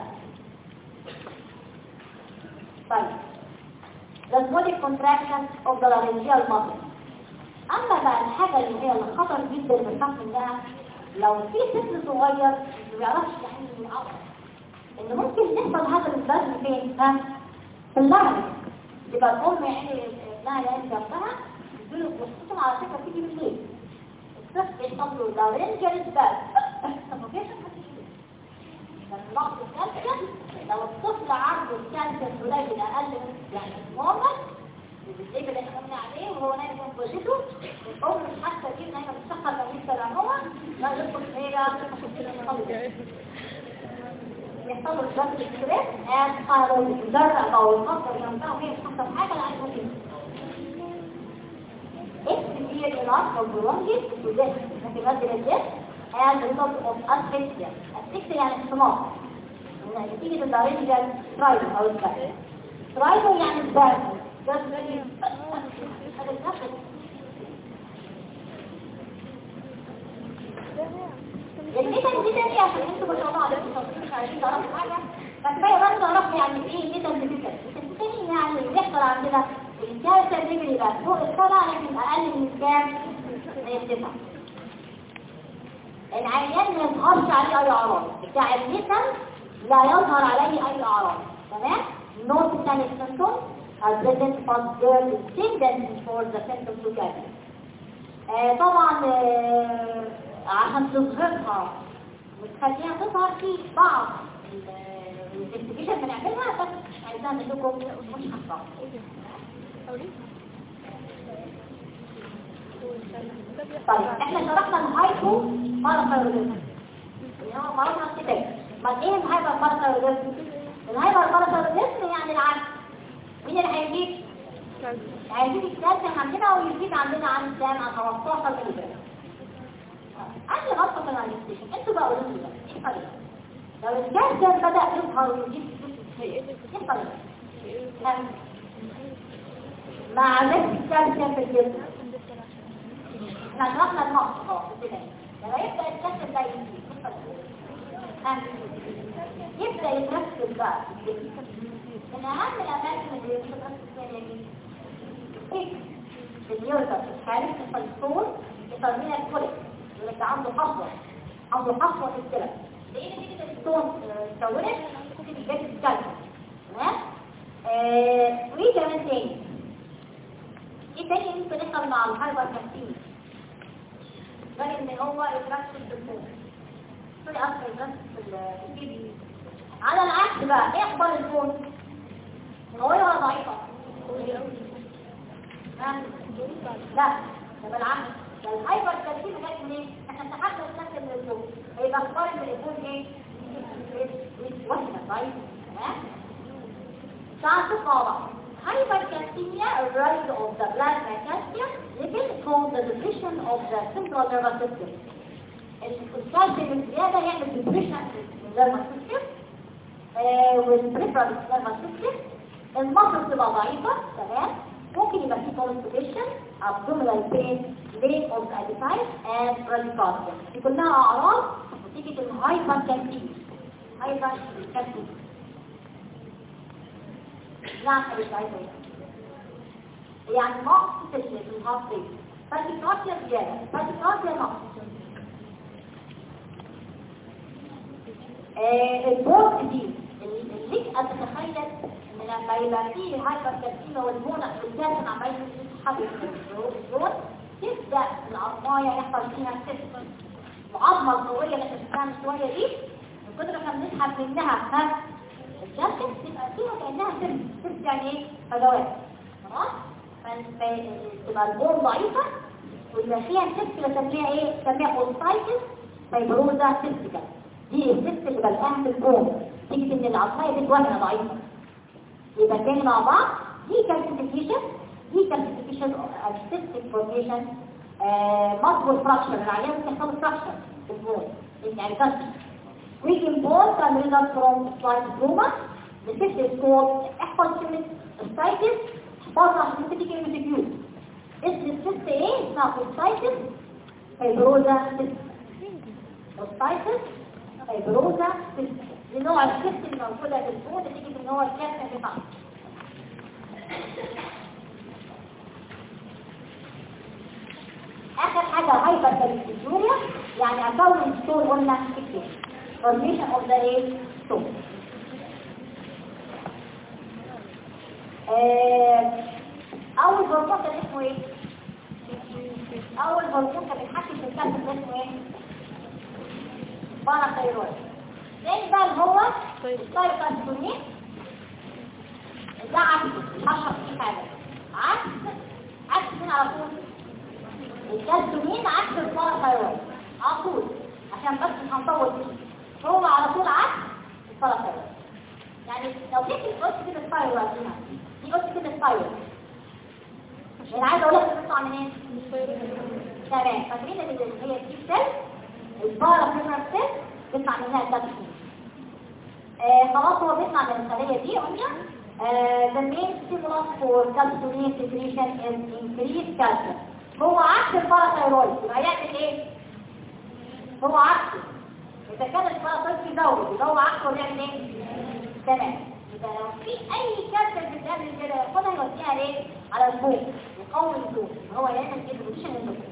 طيب the osmotic contraction of the laryngeal muscle اما بقى الحاجة اللي هي الخطر جدا في الفحم ده لو في طفل صغير ما بيعرفش يعني يعرف ان ممكن يحصل هذا البذل فين ها في اللعنة يبقى الام يعني ابنها يعني جنبها يديله وخصوصا على فكره تيجي بالليل الطفل يحصل له لارنجال باد ما فيش نقص الكالسيوم لو الطفل عنده الكالسيوم قليل اقل من يعني نورمال بالزيب اللي احنا قلنا عليه وهو نايم في وجهته الام مش حاسه بيه ان هي بتشخص بالنسبه للعمومه لا يدخل هي يحصل له ضغط ستريس قاعد قاعد يتزرع او يفكر ينفعه هي مش حاسه بحاجه لا عايز ممكن If severe enough or prolonged to this متبدل الجسم as a result of asphyxia asphyxia يعني احتماق نتيجة الدارينجال ترايبل أو البارد ترايبل يعني البارد ده هذا النفس الميتال دي تاني عشان انتوا ما شاء الله عليكم شاطرين مش عايزين تعرفوا حاجة بس بقى برضه تعرفوا يعني ايه ميتال دي ميتال ميتال تاني يعني اللي بيحصل عندنا الكالسيوم ريجري بقى فوق السبعة لكن أقل من كام؟ من التسعة العيان ما يظهرش عليه أي أعراض بتاع الميتال لا يظهر عليه أي أعراض تمام؟ no systemic symptoms are present but there is tendency for the symptoms to carry آه طبعا آه عشان تظهرها وتخليها تظهر في بعض الانفستيجيشن بنعملها بس عايزاها منكم مش هتعرف طيب احنا شرحنا الهايبو باراثايرويدزم اللي هو مرضنا الكتاب ما ايه الهايبر باراثايرويدزم الهايبر باراثايرويدزم يعني العكس مين اللي هيجيب هيجيب الكالسيوم عندنا ويزيد عندنا عن كام عن 15 ملي جرام عندي غلطه في الانستيشن انتوا بقى قولوا لي ايه الطريقه لو الكالسيوم بدا يظهر ويزيد ايه الطريقه مع نفس الكالسيوم في الجسم احنا شرحنا النقص اه في البدايه لما يبدا الكالسيوم ده يزيد يبدا يتركز بقى في الجسم من اهم الاماكن اللي بتتركز فيها دي ايه النيوتر الحالي في الفلسطون يسميها الكوليك يقول لك عنده حصوه عنده حصوه في الكلى لان نتيجه الستون اتكونت ممكن يجي الكالسيوم تمام آه وايه كمان تاني ايه تاني ممكن يحصل مع الهايبر كالسيميا ده ان هو يتركز في الفوق سوري اصلا يتركز في الجيب على العكس بقى ايه اخبار الفون قوية ولا ضعيفة لا ده بالعكس ده الهايبر كالسيميا جت منين احنا اتحدنا الشكل من الفون هيبقى اخبار ان الفون ايه وحده ضعيفه تمام تعال نشوف مع بعض hypercalcemia rise of the plasma calcium level from the depression of the central nervous system. الكالسيوم الزيادة يعمل depression في النيرفس سيستم والبريفرال نيرفس سيستم المصل تبقى ضعيفة تمام ممكن يبقى في constipation abdominal pain late of the appetite and bradycardia دي كلها أعراض نتيجة الهايبركالسيميا هايبركالسيميا نعم حبيبي عايزه ايه يعني نقص في الهارت ريت فالكراسيا زياده فالكراسيا نقص البورت دي اللي اتخيل ان لما يبقى فيه هايبر كالسيميا والمونة والكالسيوم عمال يتحرك في الزون تبدا العظمايه يحصل فيها سيستم العظمه القويه اللي احنا شفناها من شويه دي من كتر ما احنا بنسحب منها ها الجلسة تبقى فيها كأنها سم سم يعني ايه فجوات خلاص فتبقى البول ضعيفة ويبقى فيها سبت بسميها ايه بسميها اولسايتس فيبروزا سيستيكا دي السبت اللي بلقاها في البول تيجي ان العصاية دي واحدة ضعيفة يبقى تاني مع بعض دي كالسيفيكيشن دي كالسيفيكيشن السيستيك فورميشن مصبول فراكشر العيان ممكن يحصل فراكشر في البول يعني كسر weak impulse can result from slight trauma لست الصوت احفظ كلمة السايتس احفظها عشان ممكن تيجي كلمة كيو اسم الست ايه اسمها السايتس فيبروزا سيست السايتس فيبروزا سيست دي نوع السيست اللي موجودة في الفود تيجي من نوع الكالسيوم بتاعها اخر حاجة هايبر كالسيوريا يعني اكون ستون قلنا كتير formation of the ايه stone آه، اول هرمون كان اسمه ايه اول هرمون كان بيتحكم في الكالسيوم ده اسمه ايه باراثايرويد تاني بقى اللي هو الثايروكالسيومين ده عكس اشرح فيه حاجه عكس عكس مين على طول الكالسيومين عكس الباراثايرويد على طول عشان بس مش هنطول فيه هو على طول عكس الباراثايرويد يعني لو جيت قلت كده الثايرويد هنا دي قلت كده الثايرويد انا عايزه اقول لك بتطلع منين تمام فاكرين اللي هي دي سيل الباراثايرويد سيل بيطلع منها الكالسيوم آه خلاص هو بيطلع من الخليه دي قلنا آه the main stimulus for calcium secretion is increased calcium هو عكس الباراثايرويد يبقى يعمل ايه هو عكسه اذا كان الباراثايرويد يزود يبقى هو عكسه بيعمل ايه تمام يبقى لو في اي كالسيوم في الدم كده ياخدها يوديها ليه على الفوق يقوي الفوق هو يعمل ايه بوزيشن الفوق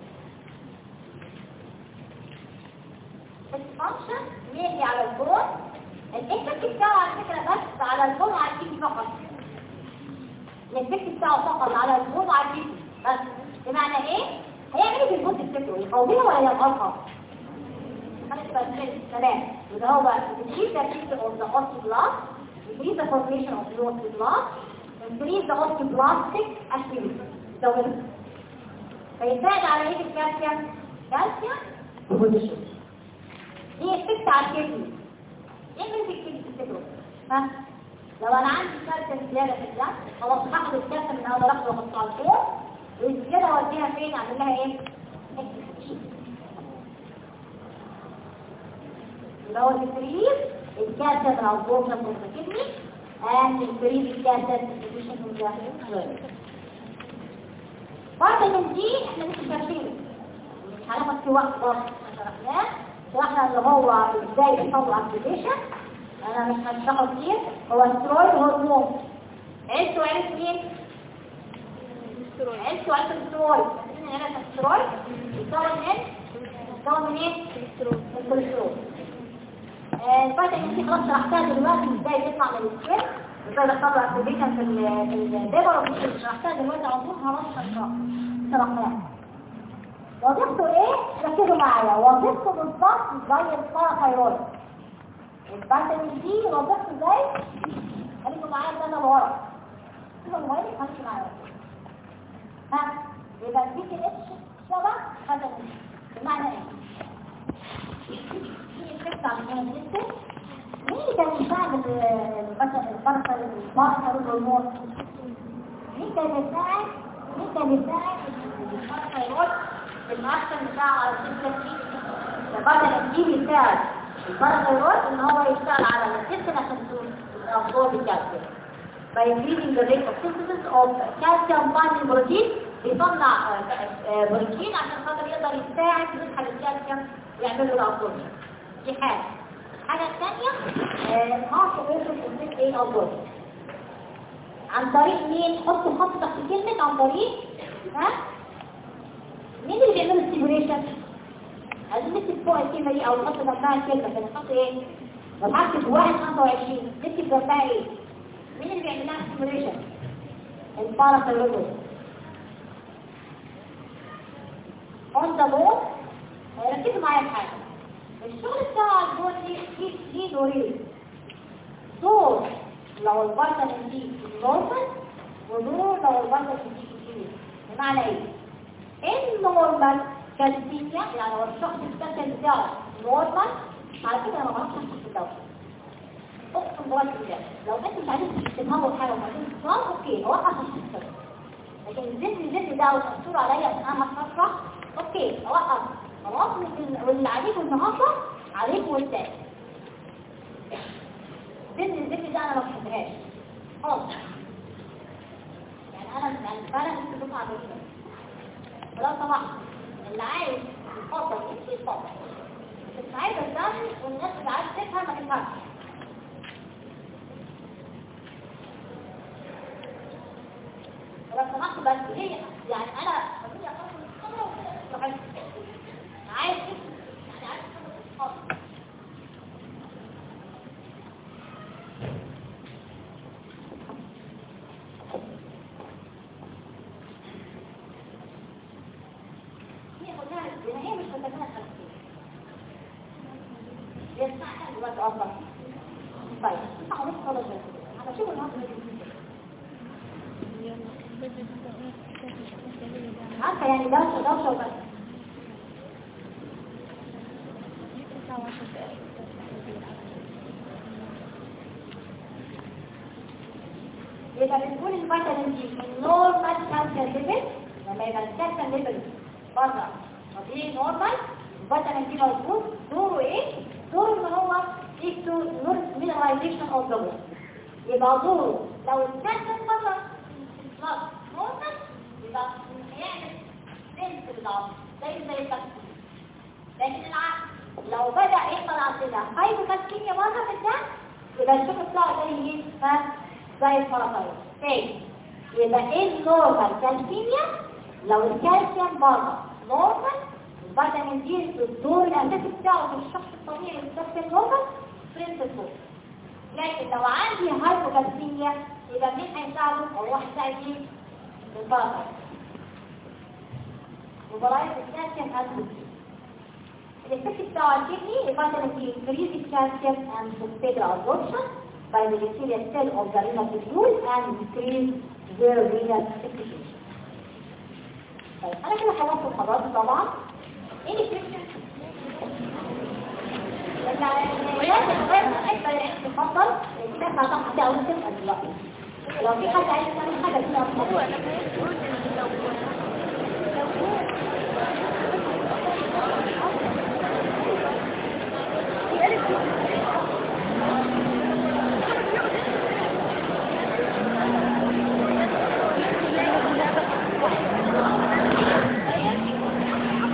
الفانكشن ميجي على البون الافكت بتاعه على فكره بس على البون وعلى الكيدي فقط الافكت بتاعه فقط على البون وعلى الكيدي بس بمعنى ايه هيعمل ايه في البون تفتكروا يقويها ولا ينقصها تمام يبقى هو increase the activity of the osteoblast increase the formation of the osteoblast increase the osteoblastic activity زودها فيساعد على ايه الكالسيوم كالسيوم بوزيشن دي افكت على الكدني ايه من في الكدني تفتكروا ها لو انا عندي كالسيوم زياده في الدم خلاص هاخد الكالسيوم من اول لحظه واحطه على الفوق والزياده اوديها فين اعمل لها ايه يبقى هو تكرير الكالسيوم الابزوربشن من الكدني and increase الكالسيوم distribution من الجهاز فيتامين دي احنا مش شايفينه مش هناخد في وقت برضه شرحناه شرحنا اللي هو ازاي بيحصل اكتيفيشن انا مش هشرحه كتير هو سترويد هرمون عيلته وعيلة مين؟ عيلته وعيلة السترويد فاكرين هنا السترويد بيتكون من بيتكون من ايه؟ الكوليسترول الفيتامين دي خلاص شرحتها دلوقتي ازاي بيطلع من السكين ازاي بيحصل له اكتيفيشن في ال- في الليبر وفي شرحتها دلوقتي على طول خلاص شرحتها شرحناها وظيفته ايه؟ ركزوا معايا وظيفته بالظبط زي الباراثايرويد الفيتامين دي وظيفته زي خليكم معايا ده انا ورا كده الموبايل خليكم معايا ها يبقى البي تي اتش شبه فيتامين دي بمعنى ايه؟ في افكت على الجنسيتي مين اللي كان بيساعد البشر البركة البركة والهرمون مين كان بيساعد مين كان بيساعد البركة في المؤثر بتاعه على السيستم دي البركة دي بيساعد البركة يروح ان هو يشتغل على السيستم عشان تابزورب الكالسيوم by increasing the rate of synthesis of calcium binding protein بيصنع آه، آه، بروتين عشان خاطر يقدر يساعد يسحب الكالسيوم ويعمل له الابزوربشن دي حاجه الحاجه الثانيه هارت اوبريشن ايه ابزوربشن عن طريق مين حط خط تحت كلمه عن طريق ها مين اللي بيعمل السيموليشن عايزين نكتب فوق الكلمه دي او نحط جنبها الكلمه كده نحط ايه لو هكتب 1 25 نكتب جنبها ايه مين اللي بيعمل لها السيموليشن الباراثايرويد اون ذا بول ركزوا معايا في حاجه الشغل بتاع البول دي دي دي دورين دور لو الفيتامين دي نورمال ودور لو الفيتامين دي كتير بمعنى ايه النورمال كالسيميا يعني لو الشخص الكالسيوم بتاعه نورمال على فكره انا ما بعرفش احسب الدواء اقسم بالله بالله لو انت مش عايزين تفهموا حاجه وبعدين تفهموا اوكي اوقف الحساب لكن الزيت الزيت ده وتأثير عليا عشان انا هتفرح اوكي اوقف خلاص واللي عليكم النهارده عليكم والتاني سن الذكر ده انا ما بحبهاش خالص يعني انا يعني فعلا مش بدوس على الرسم ولو سمحت اللي عايز يفضل يمشي يفضل بس عايز الدم والناس اللي عايز تفهم ما تفهمش ولو سمحت بس ليه يعني انا بقول يا خلاص الخمره وكده بحس عايز تفهم يعني عايز تفهم خالص هي خدها هي مش متكامله خلفيه هي الساعه دلوقتي افضل طيب الساعه ونص خلاص انا شوف النهارده عارفه يعني دوشه دوشه وبس يبقى بنقول الفيتامين دي النورمال كالسيوم ليفل لما يبقى الكالسيوم ليفل بره طبيعي نورمال الفيتامين دي موجود دوره ايه؟ دوره ان هو يكتو مينراليزيشن اوف ذا بودي يبقى دوره لو الكالسيوم بره بلس نورمال يبقى هيعمل سنس للعظم زي زي الكالسيوم لكن العكس لو بدأ يحصل عندنا هايبوكالسيميا بره في الدم يبقى الشوك بتاعه زي ايه؟ ها؟ زي الفرطين تاني يبقى ايه النورمال كالسيميا لو الكالسيوم بره نورمال الفيتامين دي الدور الاساسي بتاعه في الشخص الطبيعي الكالسيوم نورمال برنسبل لكن لو عندي هايبوكالسيميا يبقى مين هيساعده هو هيساعد مين الفرطين وبراية الكالسيوم أنتوكسين الإفكت بتاع الكدني الفيتامين دي increase the calcium and phosphate absorption by the epithelial cell of the renal tubule and decrease their renal secretion. طيب أنا كده خلصت الخضار طبعا. إيه الفكرة؟ تفضل كده هتعرف أول تسأل دلوقتي لو في حد عايز يعمل حاجة كده